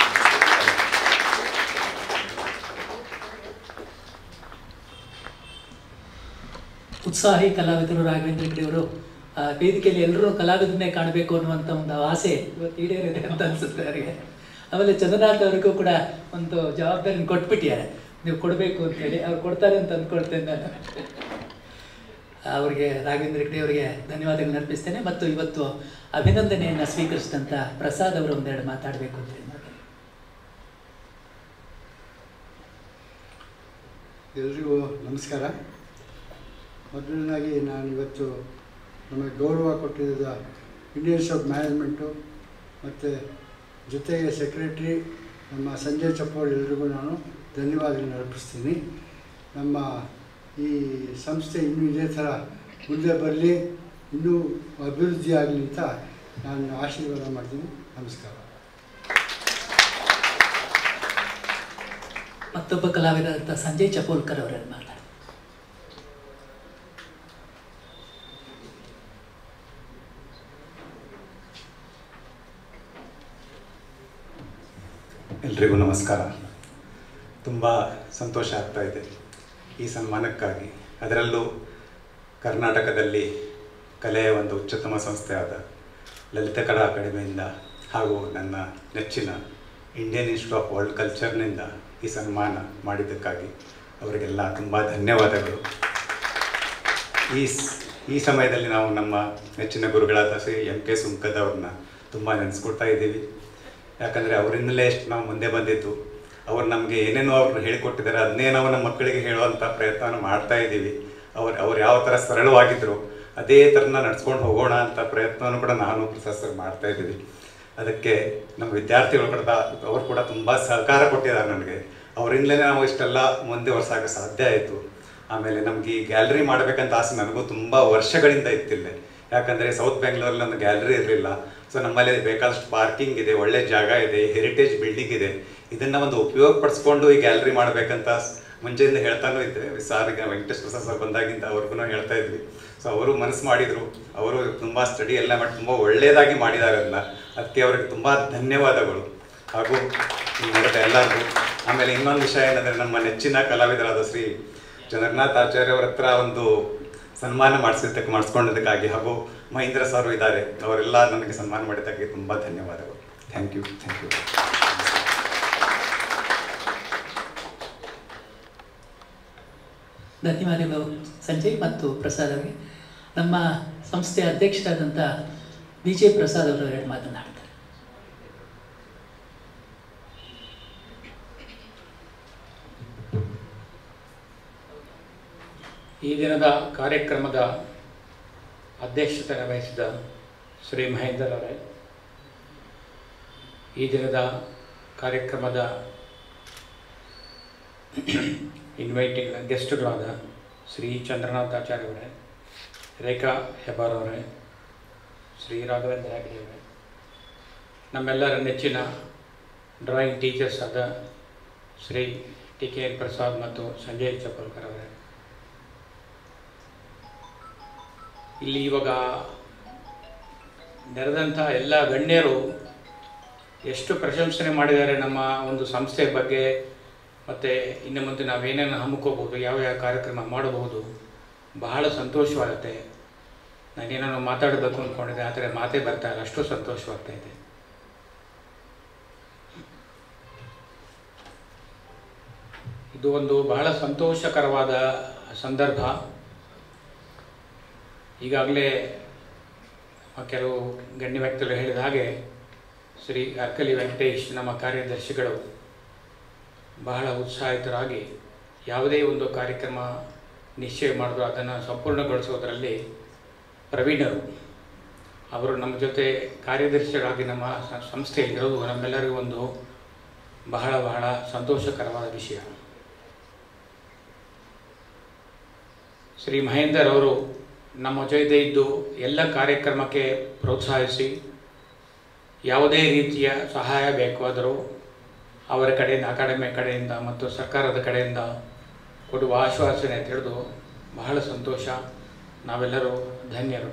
[SPEAKER 3] ಉತ್ಸಾಹಿ ಕಲಾವಿದರು ರಾಘವೇಂದ್ರ ಹೆಗ್ಡೆ ಅವರು ಆ, ವೇದಿಕೆಯಲ್ಲಿ ಎಲ್ಲರೂ ಕಲಾವಿದನ್ನೇ ಕಾಣಬೇಕು ಅನ್ನುವಂಥ ಒಂದು ಆಸೆ ಇವತ್ತು ಈಡೇರಿದೆ ಅಂತ ಅನ್ಸುತ್ತೆ ಅವರಿಗೆ ಆಮೇಲೆ ಚಂದ್ರನಾಥ್ ಅವರಿಗೂ ಕೂಡ ಒಂದು ಜವಾಬ್ದಾರಿ ಕೊಟ್ಬಿಟ್ಟಿದ್ದಾರೆ ನೀವು ಕೊಡಬೇಕು ಅಂತೇಳಿ ಅವ್ರು ಕೊಡ್ತಾರೆ ಅಂತ ಅಂದ್ಕೊಳ್ತೇನೆ ನಾನು ಅವರಿಗೆ ರಾಘವೇಂದ್ರ ಹೆಗ್ಡೆ ಅವರಿಗೆ ಧನ್ಯವಾದಗಳನ್ನು ಅರ್ಪಿಸ್ತೇನೆ ಮತ್ತು ಇವತ್ತು ಅಭಿನಂದನೆಯನ್ನು ಸ್ವೀಕರಿಸಿದಂಥ ಪ್ರಸಾದ್ ಅವರು ಒಂದೆರಡು ಮಾತಾಡಬೇಕು ಅಂತ ಹೇಳಿ
[SPEAKER 8] ಎಲ್ರಿಗೂ ನಮಸ್ಕಾರ ಮೊದಲನೇದಾಗಿ ನಾನು ಇವತ್ತು ನಮಗೆ ಗೌರವ ಕೊಟ್ಟಿದ್ದ ಇಂಡಿಯನ್ ಆಫ್ ಮ್ಯಾನೇಜ್ಮೆಂಟು ಮತ್ತು ಜೊತೆಗೆ ಸೆಕ್ರೆಟ್ರಿ ನಮ್ಮ ಸಂಜಯ್ ಚಪ್ಪೋರ್ ಎಲ್ರಿಗೂ ನಾನು ಧನ್ಯವಾದಗಳನ್ನು ಅರ್ಪಿಸ್ತೀನಿ ನಮ್ಮ ಈ ಸಂಸ್ಥೆ ಇನ್ನೂ ಇದೇ ಥರ ಮುಂದೆ ಬರಲಿ ಇನ್ನೂ ಅಭಿವೃದ್ಧಿ ಆಗಲಿ ಅಂತ ನಾನು ಆಶೀರ್ವಾದ ಮಾಡ್ತೀನಿ ನಮಸ್ಕಾರ
[SPEAKER 3] ಮತ್ತೊಬ್ಬ ಕಲಾವಿದರಾದಂಥ ಸಂಜಯ್ ಚಪೋಲ್ಕರ್ ಅವರನ್ನು ಮಾತಾಡಿ
[SPEAKER 9] ಎಲ್ರಿಗೂ ನಮಸ್ಕಾರ ತುಂಬ ಸಂತೋಷ ಆಗ್ತಾ ಇದೆ ಈ ಸನ್ಮಾನಕ್ಕಾಗಿ ಅದರಲ್ಲೂ ಕರ್ನಾಟಕದಲ್ಲಿ ಕಲೆಯ ಒಂದು ಉಚ್ಚತಮ ಸಂಸ್ಥೆಯಾದ ಲಲಿತ ಕಲಾ ಅಕಾಡೆಮಿಯಿಂದ ಹಾಗೂ ನನ್ನ ನೆಚ್ಚಿನ ಇಂಡಿಯನ್ ಇನ್ಸ್ಟಿಟ್ಯೂಟ್ ಆಫ್ ವರ್ಲ್ಡ್ ಕಲ್ಚರ್ನಿಂದ ಈ ಸನ್ಮಾನ ಮಾಡಿದ್ದಕ್ಕಾಗಿ ಅವರಿಗೆಲ್ಲ ತುಂಬ ಧನ್ಯವಾದಗಳು ಈ ಸ್- ಈ ಸಮಯದಲ್ಲಿ ನಾವು ನಮ್ಮ ನೆಚ್ಚಿನ ಗುರುಗಳಾದ ಶ್ರೀ ಎಂ ಕೆ ಸುಂಕದ್ ಅವ್ರನ್ನ ತುಂಬ ನೆನೆಸ್ಕೊಳ್ತಾ ಇದ್ದೀವಿ ಯಾಕಂದರೆ ಅವರಿಂದಲೇ ಎಷ್ಟು ನಾವು ಮುಂದೆ ಬಂದಿದ್ದು ಅವ್ರು ನಮಗೆ ಏನೇನೋ ಅವ್ರು ಹೇಳಿಕೊಟ್ಟಿದ್ದಾರೆ ಅದನ್ನೇ ನಾವು ನಮ್ಮ ಮಕ್ಕಳಿಗೆ ಹೇಳುವಂಥ ಪ್ರಯತ್ನ ಮಾಡ್ತಾ ಇದ್ದೀವಿ ಅವ್ರು ಅವ್ರು ಯಾವ ಥರ ಸರಳವಾಗಿದ್ದರು ಅದೇ ಥರನ ನಡ್ಸ್ಕೊಂಡು ಹೋಗೋಣ ಅಂತ ಪ್ರಯತ್ನವನ್ನು ಕೂಡ ನಾನು ಪ್ರೊಫೆಸರ್ ಮಾಡ್ತಾ ಇದ್ದೀವಿ ಅದಕ್ಕೆ ನಮ್ಮ ವಿದ್ಯಾರ್ಥಿಗಳು ಕೂಡ ಅವರು ಕೂಡ ತುಂಬ ಸಹಕಾರ ಕೊಟ್ಟಿದ್ದಾರೆ ನನಗೆ ಅವರಿಂದಲೇ ನಾವು ಇಷ್ಟೆಲ್ಲ ಮುಂದೆ ವರ್ಷಾಗ ಸಾಧ್ಯ ಆಯಿತು ಆಮೇಲೆ ನಮ್ಗೆ ಈ ಗ್ಯಾಲರಿ ಮಾಡಬೇಕಂತ ಆಸೆ ನನಗೂ ತುಂಬ ವರ್ಷಗಳಿಂದ ಇತ್ತಿಲ್ಲ ಯಾಕಂದರೆ ಸೌತ್ ಬೆಂಗಳೂರಲ್ಲಿ ಒಂದು ಗ್ಯಾಲರಿ ಇರಲಿಲ್ಲ ಸೊ ನಮ್ಮಲ್ಲಿ ಬೇಕಾದಷ್ಟು ಪಾರ್ಕಿಂಗ್ ಇದೆ ಒಳ್ಳೆ ಜಾಗ ಇದೆ ಹೆರಿಟೇಜ್ ಬಿಲ್ಡಿಂಗ್ ಇದೆ ಇದನ್ನು ಒಂದು ಉಪಯೋಗ ಪಡಿಸ್ಕೊಂಡು ಈ ಗ್ಯಾಲರಿ ಮಾಡಬೇಕಂತ ಸ್- ಮುಂಚೆಯಿಂದ ಹೇಳ್ತಾನೂ ಇದ್ದೆ ಸಾರ್ ಈಗ ವೆಂಕಟೇಶ್ ಪ್ರಸಾದ್ ಸರ್ ಬಂದಾಗಿಂದ ಅವ್ರಿಗೂ ಹೇಳ್ತಾ ಇದ್ವಿ ಸೊ ಅವರು ಮನಸ್ಸು ಮಾಡಿದರು ಅವರು ತುಂಬ ಸ್ಟಡಿ ಎಲ್ಲ ಮಾಡಿ ತುಂಬ ಒಳ್ಳೆಯದಾಗಿ ಮಾಡಿದ್ದಾರೆ ಅದನ್ನ ಅದಕ್ಕೆ ಅವರಿಗೆ ತುಂಬ ಧನ್ಯವಾದಗಳು ಹಾಗೂ ನಡೆದ ಎಲ್ಲರಿಗೂ ಆಮೇಲೆ ಇನ್ನೊಂದು ವಿಷಯ ಏನಂದರೆ ನಮ್ಮ ನೆಚ್ಚಿನ ಕಲಾವಿದರಾದ ಶ್ರೀ ಚಂದ್ರನಾಥ್ ಆಚಾರ್ಯ ಅವರ ಹತ್ರ ಒಂದು ಸನ್ಮಾನ ಮಾಡಿಸಿದ್ದಕ್ಕೆ ಮಾಡಿಸ್ಕೊಂಡಿದ್ದಕ್ಕಾಗಿ ಹಾಗೂ ಮಹೇಂದ್ರ ಸರ್ ಇದ್ದಾರೆ ಅವರೆಲ್ಲ ನನಗೆ ಸನ್ಮಾನ ಮಾಡಿದ್ದಕ್ಕೆ ತುಂಬ ಧನ್ಯವಾದಗಳು ಥ್ಯಾಂಕ್ ಯು ಥ್ಯಾಂಕ್ ಯು
[SPEAKER 3] ಧನ್ಯವಾದಗಳು ಸಂಜಯ್ ಮತ್ತು ಪ್ರಸಾದ್ ಅವರಿಗೆ ನಮ್ಮ ಸಂಸ್ಥೆಯ ಅಧ್ಯಕ್ಷರಾದಂಥ ಬಿ ಜೆ ಪ್ರಸಾದ್ ಅವರು ಎರಡು ಮಾತನಾಡ್ತಾರೆ
[SPEAKER 10] ಈ ದಿನದ ಕಾರ್ಯಕ್ರಮದ ಅಧ್ಯಕ್ಷತೆ ವಹಿಸಿದ ಶ್ರೀ ಮಹೇಂದ್ರ ಅವರೇ ಈ ದಿನದ ಕಾರ್ಯಕ್ರಮದ ಇನ್ವೈಟಿಂಗ್ ಗೆಸ್ಟ್ಗಳಾದ ಶ್ರೀ ಚಂದ್ರನಾಥ್ ಆಚಾರ್ಯ ಅವರೇ ರೇಖಾ ಹೆಬ್ಬಾರ್ ಅವರೇ ಶ್ರೀ ರಾಘವೇಂದ್ರ ಹೆಗಡೆ ಅವರೇ ನಮ್ಮೆಲ್ಲರ ನೆಚ್ಚಿನ ಡ್ರಾಯಿಂಗ್ ಟೀಚರ್ಸ್ ಆದ Shri T K N Prasad ಮತ್ತು ಸಂಜಯ್ ಚಪಲ್ಕರ್ ಅವರೇ ಇಲ್ಲಿ ಇವಾಗ ನೆರೆದಂಥ ಎಲ್ಲ ಗಣ್ಯರು ಎಷ್ಟು ಪ್ರಶಂಸನೆ ಮಾಡಿದ್ದಾರೆ ನಮ್ಮ ಒಂದು ಸಂಸ್ಥೆ ಬಗ್ಗೆ ಮತ್ತು ಇನ್ನು ಮುಂದೆ ನಾವೇನೇನು ಹಮ್ಮಿಕೋಬೋದು ಯಾವ ಯಾವ ಕಾರ್ಯಕ್ರಮ ಮಾಡಬಹುದು ಬಹಳ ಸಂತೋಷವಾಗುತ್ತೆ ನಾನೇನೋ ಮಾತಾಡಬೇಕು ಅಂದ್ಕೊಂಡಿದ್ದೆ ಆದರೆ ಮಾತೇ ಬರ್ತಾ ಇಲ್ಲ ಅಷ್ಟು ಸಂತೋಷವಾಗ್ತಾ ಇದೆ ಇದು ಒಂದು ಬಹಳ ಸಂತೋಷಕರವಾದ ಸಂದರ್ಭ ಈಗಾಗಲೇ ಕೆಲವು ಗಣ್ಯ ವ್ಯಕ್ತಿಗಳು ಹೇಳಿದ ಹಾಗೆ ಶ್ರೀ ಅರ್ಕಲಿ ವೆಂಕಟೇಶ್ ನಮ್ಮ ಕಾರ್ಯದರ್ಶಿಗಳು ಬಹಳ ಉತ್ಸಾಹಿತರಾಗಿ ಯಾವುದೇ ಒಂದು ಕಾರ್ಯಕ್ರಮ ನಿಶ್ಚಯ ಮಾಡಿದ್ರು ಅದನ್ನು ಸಂಪೂರ್ಣಗೊಳಿಸೋದರಲ್ಲಿ ಪ್ರವೀಣರು ಅವರು ನಮ್ಮ ಜೊತೆ ಕಾರ್ಯದರ್ಶಿಗಳಾಗಿ ನಮ್ಮ ಸ- ಸಂಸ್ಥೆಯಲ್ಲಿ ಇರೋದು ನಮ್ಮೆಲ್ಲರಿಗೂ ಒಂದು ಬಹಳ ಬಹಳ ಸಂತೋಷಕರವಾದ ವಿಷಯ ಶ್ರೀ ಮಹೇಂದರ್ ಅವರು ನಮ್ಮ ಜೊತೆ ಇದ್ದು ಎಲ್ಲ ಕಾರ್ಯಕ್ರಮಕ್ಕೆ ಪ್ರೋತ್ಸಾಹಿಸಿ ಯಾವುದೇ ರೀತಿಯ ಸಹಾಯ ಬೇಕಾದರೂ ಅವರ ಕಡೆಯಿಂದ ಅಕಾಡೆಮಿ ಕಡೆಯಿಂದ ಮತ್ತು ಸರ್ಕಾರದ ಕಡೆಯಿಂದ ಕೊಡುವ ಆಶ್ವಾಸನೆ ತಿಳಿದು ಬಹಳ ಸಂತೋಷ ನಾವೆಲ್ಲರೂ ಧನ್ಯರು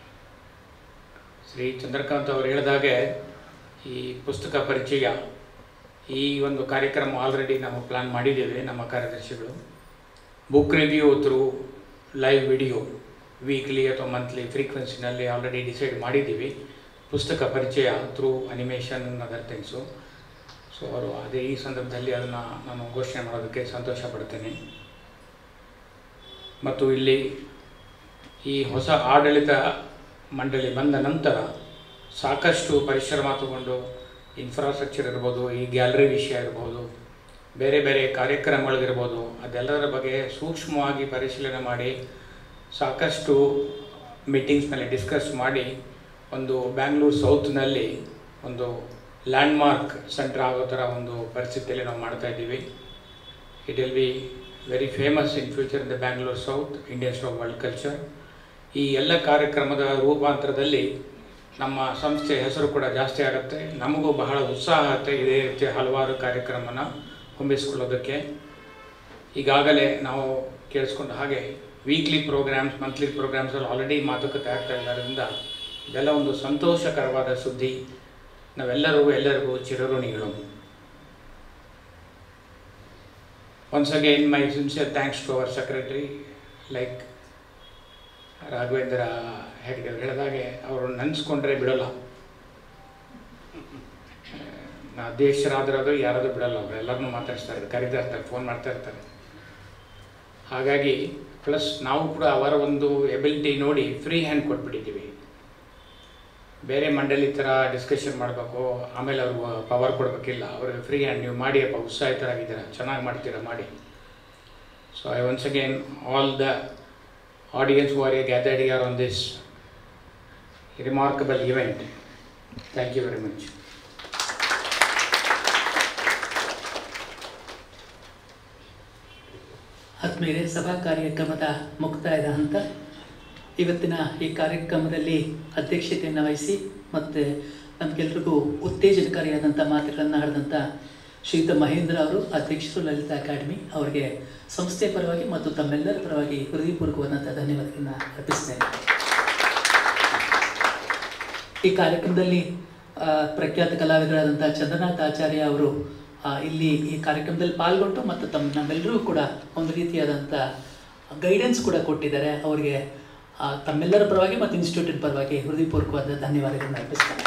[SPEAKER 10] ಶ್ರೀ ಚಂದ್ರಕಾಂತ್ ಅವರು ಹೇಳಿದಾಗೆ ಈ ಪುಸ್ತಕ ಪರಿಚಯ ಈ ಒಂದು ಕಾರ್ಯಕ್ರಮ ಆಲ್ರೆಡಿ ನಾವು ಪ್ಲ್ಯಾನ್ ಮಾಡಿದ್ದೇವೆ ನಮ್ಮ ಕಾರ್ಯದರ್ಶಿಗಳು book review through live video weekly ಅಥವಾ ಮಂತ್ಲಿ ಫ್ರೀಕ್ವೆನ್ಸಿನಲ್ಲಿ ಆಲ್ರೆಡಿ ಡಿಸೈಡ್ ಮಾಡಿದ್ದೀವಿ ಪುಸ್ತಕ ಪರಿಚಯ through animation other things so ಅವರು ಅದೇ ಈ ಸಂದರ್ಭದಲ್ಲಿ ಅದನ್ನು ನಾನು ಘೋಷಣೆ ಮಾಡೋದಕ್ಕೆ ಸಂತೋಷ ಪಡ್ತೇನೆ ಮತ್ತು ಇಲ್ಲಿ ಈ ಹೊಸ ಆಡಳಿತ ಮಂಡಳಿ ಬಂದ ನಂತರ ಸಾಕಷ್ಟು ಪರಿಶ್ರಮ ತಗೊಂಡು ಇನ್ಫ್ರಾಸ್ಟ್ರಕ್ಚರ್ ಇರ್ಬೋದು ಈ ಗ್ಯಾಲರಿ ವಿಷಯ ಇರ್ಬೋದು ಬೇರೆ ಬೇರೆ ಕಾರ್ಯಕ್ರಮಗಳಿಗಿರ್ಬೋದು ಅದೆಲ್ಲದರ ಬಗ್ಗೆ ಸೂಕ್ಷ್ಮವಾಗಿ ಪರಿಶೀಲನೆ ಮಾಡಿ ಸಾಕಷ್ಟು ಮೀಟಿಂಗ್ಸ್ ಮೇಲೆ ಡಿಸ್ಕಸ್ ಮಾಡಿ ಒಂದು ಬ್ಯಾಂಗ್ಳೂರು ಸೌತ್ನಲ್ಲಿ ಒಂದು ಲ್ಯಾಂಡ್ಮಾರ್ಕ್ ಸೆಂಟರ್ ಆಗೋ ಥರ ಒಂದು ಪರಿಸ್ಥಿತಿಯಲ್ಲಿ ನಾವು ಮಾಡ್ತಾ ಇದ್ದೀವಿ it will be very famous in future in the Bangalore south Indians of world culture ಈ ಎಲ್ಲ ಕಾರ್ಯಕ್ರಮದ ರೂಪಾಂತರದಲ್ಲಿ ನಮ್ಮ ಸಂಸ್ಥೆ ಹೆಸರು ಕೂಡ ಜಾಸ್ತಿ ಆಗುತ್ತೆ ನಮಗೂ ಬಹಳ ಉತ್ಸಾಹ ಆಗುತ್ತೆ ಇದೇ ರೀತಿ ಹಲವಾರು ಕಾರ್ಯಕ್ರಮನ ಹೊಂಬಿಸ್ಕೊಳ್ಳೋದಕ್ಕೆ ಈಗಾಗಲೇ ನಾವು ಕೇಳಿಸ್ಕೊಂಡ ಹಾಗೆ ವೀಕ್ಲಿ ಪ್ರೋಗ್ರಾಮ್ಸ್ ಮಂತ್ಲಿ ಪ್ರೋಗ್ರಾಮ್ಸಲ್ಲಿ ಆಲ್ರೆಡಿ ಮಾತುಕತೆ ಆಗ್ತಾ ಇರೋದ್ರಿಂದ ಇದೆಲ್ಲ ಒಂದು ಸಂತೋಷಕರವಾದ ಸುದ್ದಿ ನಾವೆಲ್ಲರೂ ಎಲ್ಲರಿಗೂ ಚಿರಋಣಿಗಳು once again my sincere thanks to our secretary like Raghavendra Hegde ಹೇಳಿದಾಗೆ ಅವರು ನೆನೆಸ್ಕೊಂಡ್ರೆ ಬಿಡೋಲ್ಲ ನಾ ಅಧ್ಯಕ್ಷರಾದ್ರಾದ್ರು ಯಾರಾದ್ರೂ ಬಿಡಲ್ಲ ಅವ್ರು ಎಲ್ಲರನ್ನೂ ಮಾತಾಡಿಸ್ತಾ ಇರ್ತಾರೆ ಕರೀತಾ ಇರ್ತಾರೆ ಫೋನ್ ಮಾಡ್ತಾ ಇರ್ತಾರೆ ಹಾಗಾಗಿ ಪ್ಲಸ್ ನಾವು ಕೂಡ ಅವರ ಒಂದು ಎಬಿಲಿಟಿ ನೋಡಿ ಫ್ರೀ ಹ್ಯಾಂಡ್ ಕೊಟ್ಬಿಟ್ಟಿದ್ದೀವಿ ಬೇರೆ ಮಂಡಳಿ ಥರ ಡಿಸ್ಕಷನ್ ಮಾಡಬೇಕು ಆಮೇಲೆ ಅವರು ಪವರ್ ಕೊಡಬೇಕಿಲ್ಲ ಅವ್ರಿಗೆ ಫ್ರೀ ಹ್ಯಾಂಡ್ ನೀವು ಮಾಡಿ ಅಪ್ಪ ಉತ್ಸಾಹಿತರಾಗಿದ್ದೀರಾ ಚೆನ್ನಾಗಿ ಮಾಡ್ತೀರಾ ಮಾಡಿ so I once again all the audience who are gathered here on this remarkable event. Thank you very much.
[SPEAKER 3] ಆದ್ಮೇಲೆ ಸಭಾ ಕಾರ್ಯಕ್ರಮದ ಮುಕ್ತಾಯದ ಹಂತ ಇವತ್ತಿನ ಈ ಕಾರ್ಯಕ್ರಮದಲ್ಲಿ ಅಧ್ಯಕ್ಷತೆಯನ್ನು ವಹಿಸಿ ಮತ್ತು ನಮಗೆಲ್ರಿಗೂ ಉತ್ತೇಜನಕಾರಿಯಾದಂಥ ಮಾತುಗಳನ್ನು ಆಡಿದಂಥ ಶ್ರೀಯುತ ಮಹೇಂದ್ರ ಅವರು ಅಧ್ಯಕ್ಷರು ಲಲಿತಾ ಅಕಾಡೆಮಿ ಅವರಿಗೆ ಸಂಸ್ಥೆ ಪರವಾಗಿ ಮತ್ತು ತಮ್ಮೆಲ್ಲರ ಪರವಾಗಿ ಹೃದಯಪೂರ್ವಕವಾದಂಥ ಧನ್ಯವಾದಗಳನ್ನು ಅರ್ಪಿಸ್ತೇನೆ ಈ ಕಾರ್ಯಕ್ರಮದಲ್ಲಿ ಆ, ಪ್ರಖ್ಯಾತ ಕಲಾವಿದರಾದಂಥ ಚಂದ್ರನಾಥ್ ಆಚಾರ್ಯ ಅವರು ಆ, ಇಲ್ಲಿ ಈ ಕಾರ್ಯಕ್ರಮದಲ್ಲಿ ಪಾಲ್ಗೊಂಡು ಮತ್ತು ತಮ್ಮ ನಮ್ಮೆಲ್ಲರೂ ಕೂಡ ಒಂದು ರೀತಿಯಾದಂಥ ಗೈಡೆನ್ಸ್ ಕೂಡ ಕೊಟ್ಟಿದ್ದಾರೆ ಅವರಿಗೆ ಆ, ತಮ್ಮೆಲ್ಲರ ಪರವಾಗಿ ಮತ್ತು ಇನ್ಸ್ಟಿಟ್ಯೂಟಿನ ಪರವಾಗಿ ಹೃದಯಪೂರ್ವಕವಾದ ಧನ್ಯವಾದಗಳನ್ನು ಅರ್ಪಿಸ್ತೇನೆ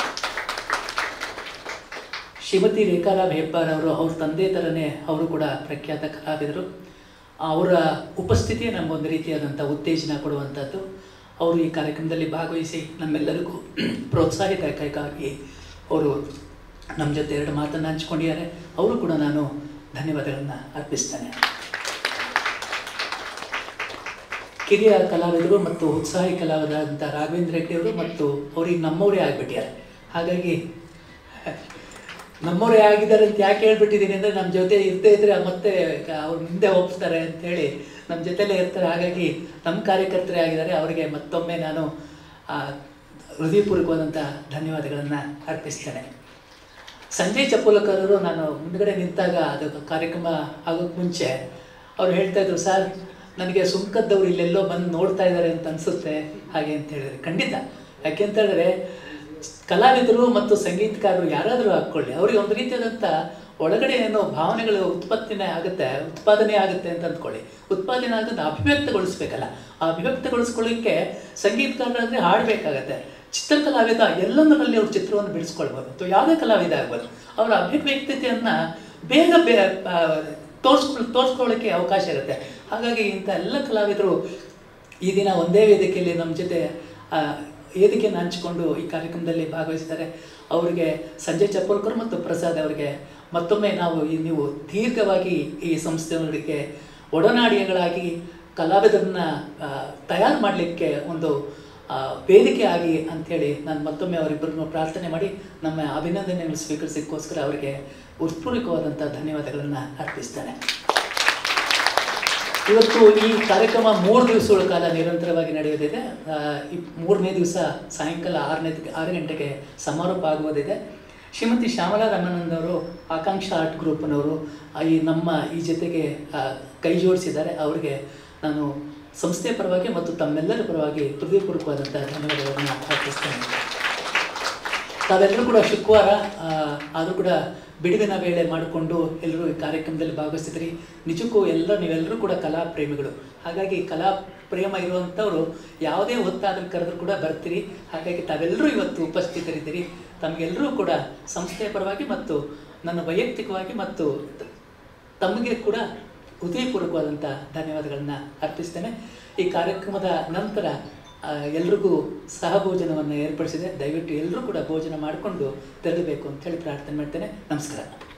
[SPEAKER 3] ಶ್ರೀಮತಿ ರೇಖಾರಾಮ್ ಹೆಬ್ಬಾರ್ ಅವರು ಅವ್ರ ತಂದೆ ಥರನೇ ಅವರು ಕೂಡ ಪ್ರಖ್ಯಾತ ಕಲಾವಿದರು ಅವರ ಉಪಸ್ಥಿತಿಯೇ ನಮಗೊಂದು ರೀತಿಯಾದಂಥ ಉತ್ತೇಜನ ಕೊಡುವಂಥದ್ದು ಅವರು ಈ ಕಾರ್ಯಕ್ರಮದಲ್ಲಿ ಭಾಗವಹಿಸಿ ನಮ್ಮೆಲ್ಲರಿಗೂ ಪ್ರೋತ್ಸಾಹಿತಕ್ಕಾಗಿ ಅವರು ನಮ್ಮ ಜೊತೆ ಎರಡು ಮಾತನ್ನು ಹಂಚ್ಕೊಂಡಿದ್ದಾರೆ ಅವರು ಕೂಡ ನಾನು ಧನ್ಯವಾದಗಳನ್ನು ಅರ್ಪಿಸ್ತೇನೆ ಕಿರಿಯ ಕಲಾವಿದರು ಮತ್ತು ಉತ್ಸಾಹಿ ಕಲಾವಿದರಾದಂಥ ರಾಘವೇಂದ್ರ ಹೆಗ್ಡೆ ಅವರು ಮತ್ತು ಅವ್ರಿಗೆ ನಮ್ಮವರೇ ಆಗಿಬಿಟ್ಟಿದ್ದಾರೆ ಹಾಗಾಗಿ ನಮ್ಮವರೇ ಆಗಿದ್ದಾರೆ ಅಂತ ಯಾಕೆ ಹೇಳ್ಬಿಟ್ಟಿದ್ದೀನಿ ಅಂದರೆ ನಮ್ಮ ಜೊತೆ ಇರ್ತೇ ಇದ್ರೆ ಮತ್ತೆ ಅವ್ರು ಮುಂದೆ ಹೋಗ್ತಾರೆ ಅಂತೇಳಿ ನಮ್ಮ ಜೊತೆಲೇ ಇರ್ತಾರೆ ಹಾಗಾಗಿ ನಮ್ಮ ಕಾರ್ಯಕರ್ತರೇ ಆಗಿದ್ದಾರೆ ಅವರಿಗೆ ಮತ್ತೊಮ್ಮೆ ನಾನು ಆ, ಹೃದಯಪೂರ್ವಕವಾದಂಥ ಧನ್ಯವಾದಗಳನ್ನು ಅರ್ಪಿಸ್ತೇನೆ ಸಂಜಯ್ ಚಪ್ಪುಲಕರವರು ನಾನು ಮುಂದ್ಗಡೆ ನಿಂತಾಗ ಅದು ಕಾರ್ಯಕ್ರಮ ಆಗೋಕ್ಕೆ ಮುಂಚೆ ಅವ್ರು ಹೇಳ್ತಾ ಇದ್ರು ಸರ್ ನನಗೆ ಸುಂಕದ್ದವ್ರು ಇಲ್ಲೆಲ್ಲೋ ಬಂದು ನೋಡ್ತಾ ಇದ್ದಾರೆ ಅಂತ ಅನಿಸುತ್ತೆ ಹಾಗೆ ಅಂತ ಹೇಳಿದ್ರೆ ಖಂಡಿತ ಯಾಕೆ ಅಂತ ಹೇಳಿದ್ರೆ ಕಲಾವಿದರು ಮತ್ತು ಸಂಗೀತಕಾರರು ಯಾರಾದರೂ ಹಾಕ್ಕೊಳ್ಳಿ ಅವ್ರಿಗೆ ಒಂದು ರೀತಿಯಾದಂಥ ಒಳಗಡೆ ಏನೋ ಭಾವನೆಗಳು ಉತ್ಪತ್ತಿನೇ ಆಗುತ್ತೆ ಉತ್ಪಾದನೆ ಆಗುತ್ತೆ ಅಂತ ಅಂದ್ಕೊಳ್ಳಿ ಉತ್ಪಾದನೆ ಆಗೋದು ಅಭಿವ್ಯಕ್ತಗೊಳಿಸ್ಬೇಕಲ್ಲ ಆ ಅಭಿವ್ಯಕ್ತಗೊಳಿಸ್ಕೊಳ್ಳಿಕ್ಕೆ ಸಂಗೀತಕಾರರಾದರೆ ಹಾಡಬೇಕಾಗತ್ತೆ ಚಿತ್ರಕಲಾವಿದ ಎಲ್ಲದರಲ್ಲಿ ಅವ್ರ ಚಿತ್ರವನ್ನು ಬಿಡಿಸ್ಕೊಳ್ಬೋದು ಅಥವಾ ಯಾವುದೇ ಕಲಾವಿದ ಆಗ್ಬೋದು ಅವರ ಅಭಿವ್ಯಕ್ತತೆಯನ್ನು ಬೇಗ ಬೇ ಆ, ತೋರಿಸ್ಕೊಳ್ ತೋರಿಸ್ಕೊಳ್ಳೋಕ್ಕೆ ಅವಕಾಶ ಇರುತ್ತೆ ಹಾಗಾಗಿ ಇಂಥ ಎಲ್ಲ ಕಲಾವಿದರು ಈ ದಿನ ಒಂದೇ ವೇದಿಕೆಯಲ್ಲಿ ನಮ್ಮ ಜೊತೆ ಆ, ವೇದಿಕೆಯನ್ನು ಹಂಚಿಕೊಂಡು ಈ ಕಾರ್ಯಕ್ರಮದಲ್ಲಿ ಭಾಗವಹಿಸಿದ್ದಾರೆ ಅವರಿಗೆ ಸಂಜಯ್ ಚಪ್ಪಲ್ಕರ್ ಮತ್ತು ಪ್ರಸಾದ್ ಅವರಿಗೆ ಮತ್ತೊಮ್ಮೆ ನಾವು ಈ ನೀವು ದೀರ್ಘವಾಗಿ ಈ ಸಂಸ್ಥೆಯವರಿಗೆ ಒಡನಾಡಿಗಳಾಗಿ ಕಲಾವಿದರನ್ನ ತಯಾರು ಮಾಡಲಿಕ್ಕೆ ಒಂದು ಆ, ವೇದಿಕೆ ಆಗಿ ಅಂಥೇಳಿ ನಾನು ಮತ್ತೊಮ್ಮೆ ಅವರಿಬ್ಬರನ್ನು ಪ್ರಾರ್ಥನೆ ಮಾಡಿ ನಮ್ಮ ಅಭಿನಂದನೆಗಳು ಸ್ವೀಕರಿಸೋಕ್ಕೋಸ್ಕರ ಅವರಿಗೆ ಉತ್ಪೂರ್ವಕವಾದಂಥ ಧನ್ಯವಾದಗಳನ್ನು ಅರ್ಪಿಸ್ತೇನೆ ಇವತ್ತು ಈ ಕಾರ್ಯಕ್ರಮ ಮೂರು ದಿವಸಗಳ ಕಾಲ ನಿರಂತರವಾಗಿ ನಡೆಯೋದಿದೆ ಆ, ಈ ಮೂರನೇ ದಿವಸ ಸಾಯಂಕಾಲ ಆರನೇ ಆರು ಗಂಟೆಗೆ ಸಮಾರೋಪ ಆಗುವುದಿದೆ ಶ್ರೀಮತಿ ಶ್ಯಾಮಲಾ ರಾಮಾನಂದ್ ಅವರು ಆಕಾಂಕ್ಷ ಆರ್ಟ್ ಗ್ರೂಪ್ನವರು ಆ, ಈ ನಮ್ಮ ಈ ಜೊತೆಗೆ ಆ, ಕೈ ಜೋಡಿಸಿದ್ದಾರೆ ಅವರಿಗೆ ನಾನು ಸಂಸ್ಥೆ ಪರವಾಗಿ ಮತ್ತು ತಮ್ಮೆಲ್ಲರ ಪರವಾಗಿ ಹೃದಯಪೂರ್ವಕವಾದಂಥ ಧನ್ಯವಾದಗಳನ್ನು ಅರ್ಪಿಸ್ತೇನೆ ತಾವೆಲ್ಲರೂ ಕೂಡ ಶುಕ್ರವಾರ ಆದರೂ ಕೂಡ ಬಿಡುವಿನ ವೇಳೆ ಮಾಡಿಕೊಂಡು ಎಲ್ಲರೂ ಈ ಕಾರ್ಯಕ್ರಮದಲ್ಲಿ ಭಾಗವಹಿಸಿದ್ರಿ ನಿಜಕ್ಕೂ ಎಲ್ಲ ನೀವೆಲ್ಲರೂ ಕೂಡ ಕಲಾ ಪ್ರೇಮಿಗಳು ಹಾಗಾಗಿ ಕಲಾ ಪ್ರೇಮ ಇರುವಂಥವ್ರು ಯಾವುದೇ ಹೊತ್ತಾದರೂ ಕರೆದ್ರೂ ಕೂಡ ಬರ್ತೀರಿ ಹಾಗಾಗಿ ತಾವೆಲ್ಲರೂ ಇವತ್ತು ಉಪಸ್ಥಿತರಿದ್ದೀರಿ ತಮಗೆಲ್ಲರೂ ಕೂಡ ಸಂಸ್ಥೆಯ ಪರವಾಗಿ ಮತ್ತು ನನ್ನ ವೈಯಕ್ತಿಕವಾಗಿ ಮತ್ತು ತ- ತಮಗೆ ಕೂಡ ಹೃದಯಪೂರ್ವಕವಾದಂಥ ಧನ್ಯವಾದಗಳನ್ನು ಅರ್ಪಿಸ್ತೇನೆ ಈ ಕಾರ್ಯಕ್ರಮದ ನಂತರ ಆ, ಎಲ್ರಿಗೂ ಸಹಭೋಜನವನ್ನು ಏರ್ಪಡಿಸಿದೆ ದಯವಿಟ್ಟು ಎಲ್ಲರೂ ಕೂಡ ಭೋಜನ ಮಾಡಿಕೊಂಡು ತೆರಳಬೇಕು ಅಂತ ಹೇಳಿ ಪ್ರಾರ್ಥನೆ ಮಾಡ್ತೇನೆ ನಮಸ್ಕಾರ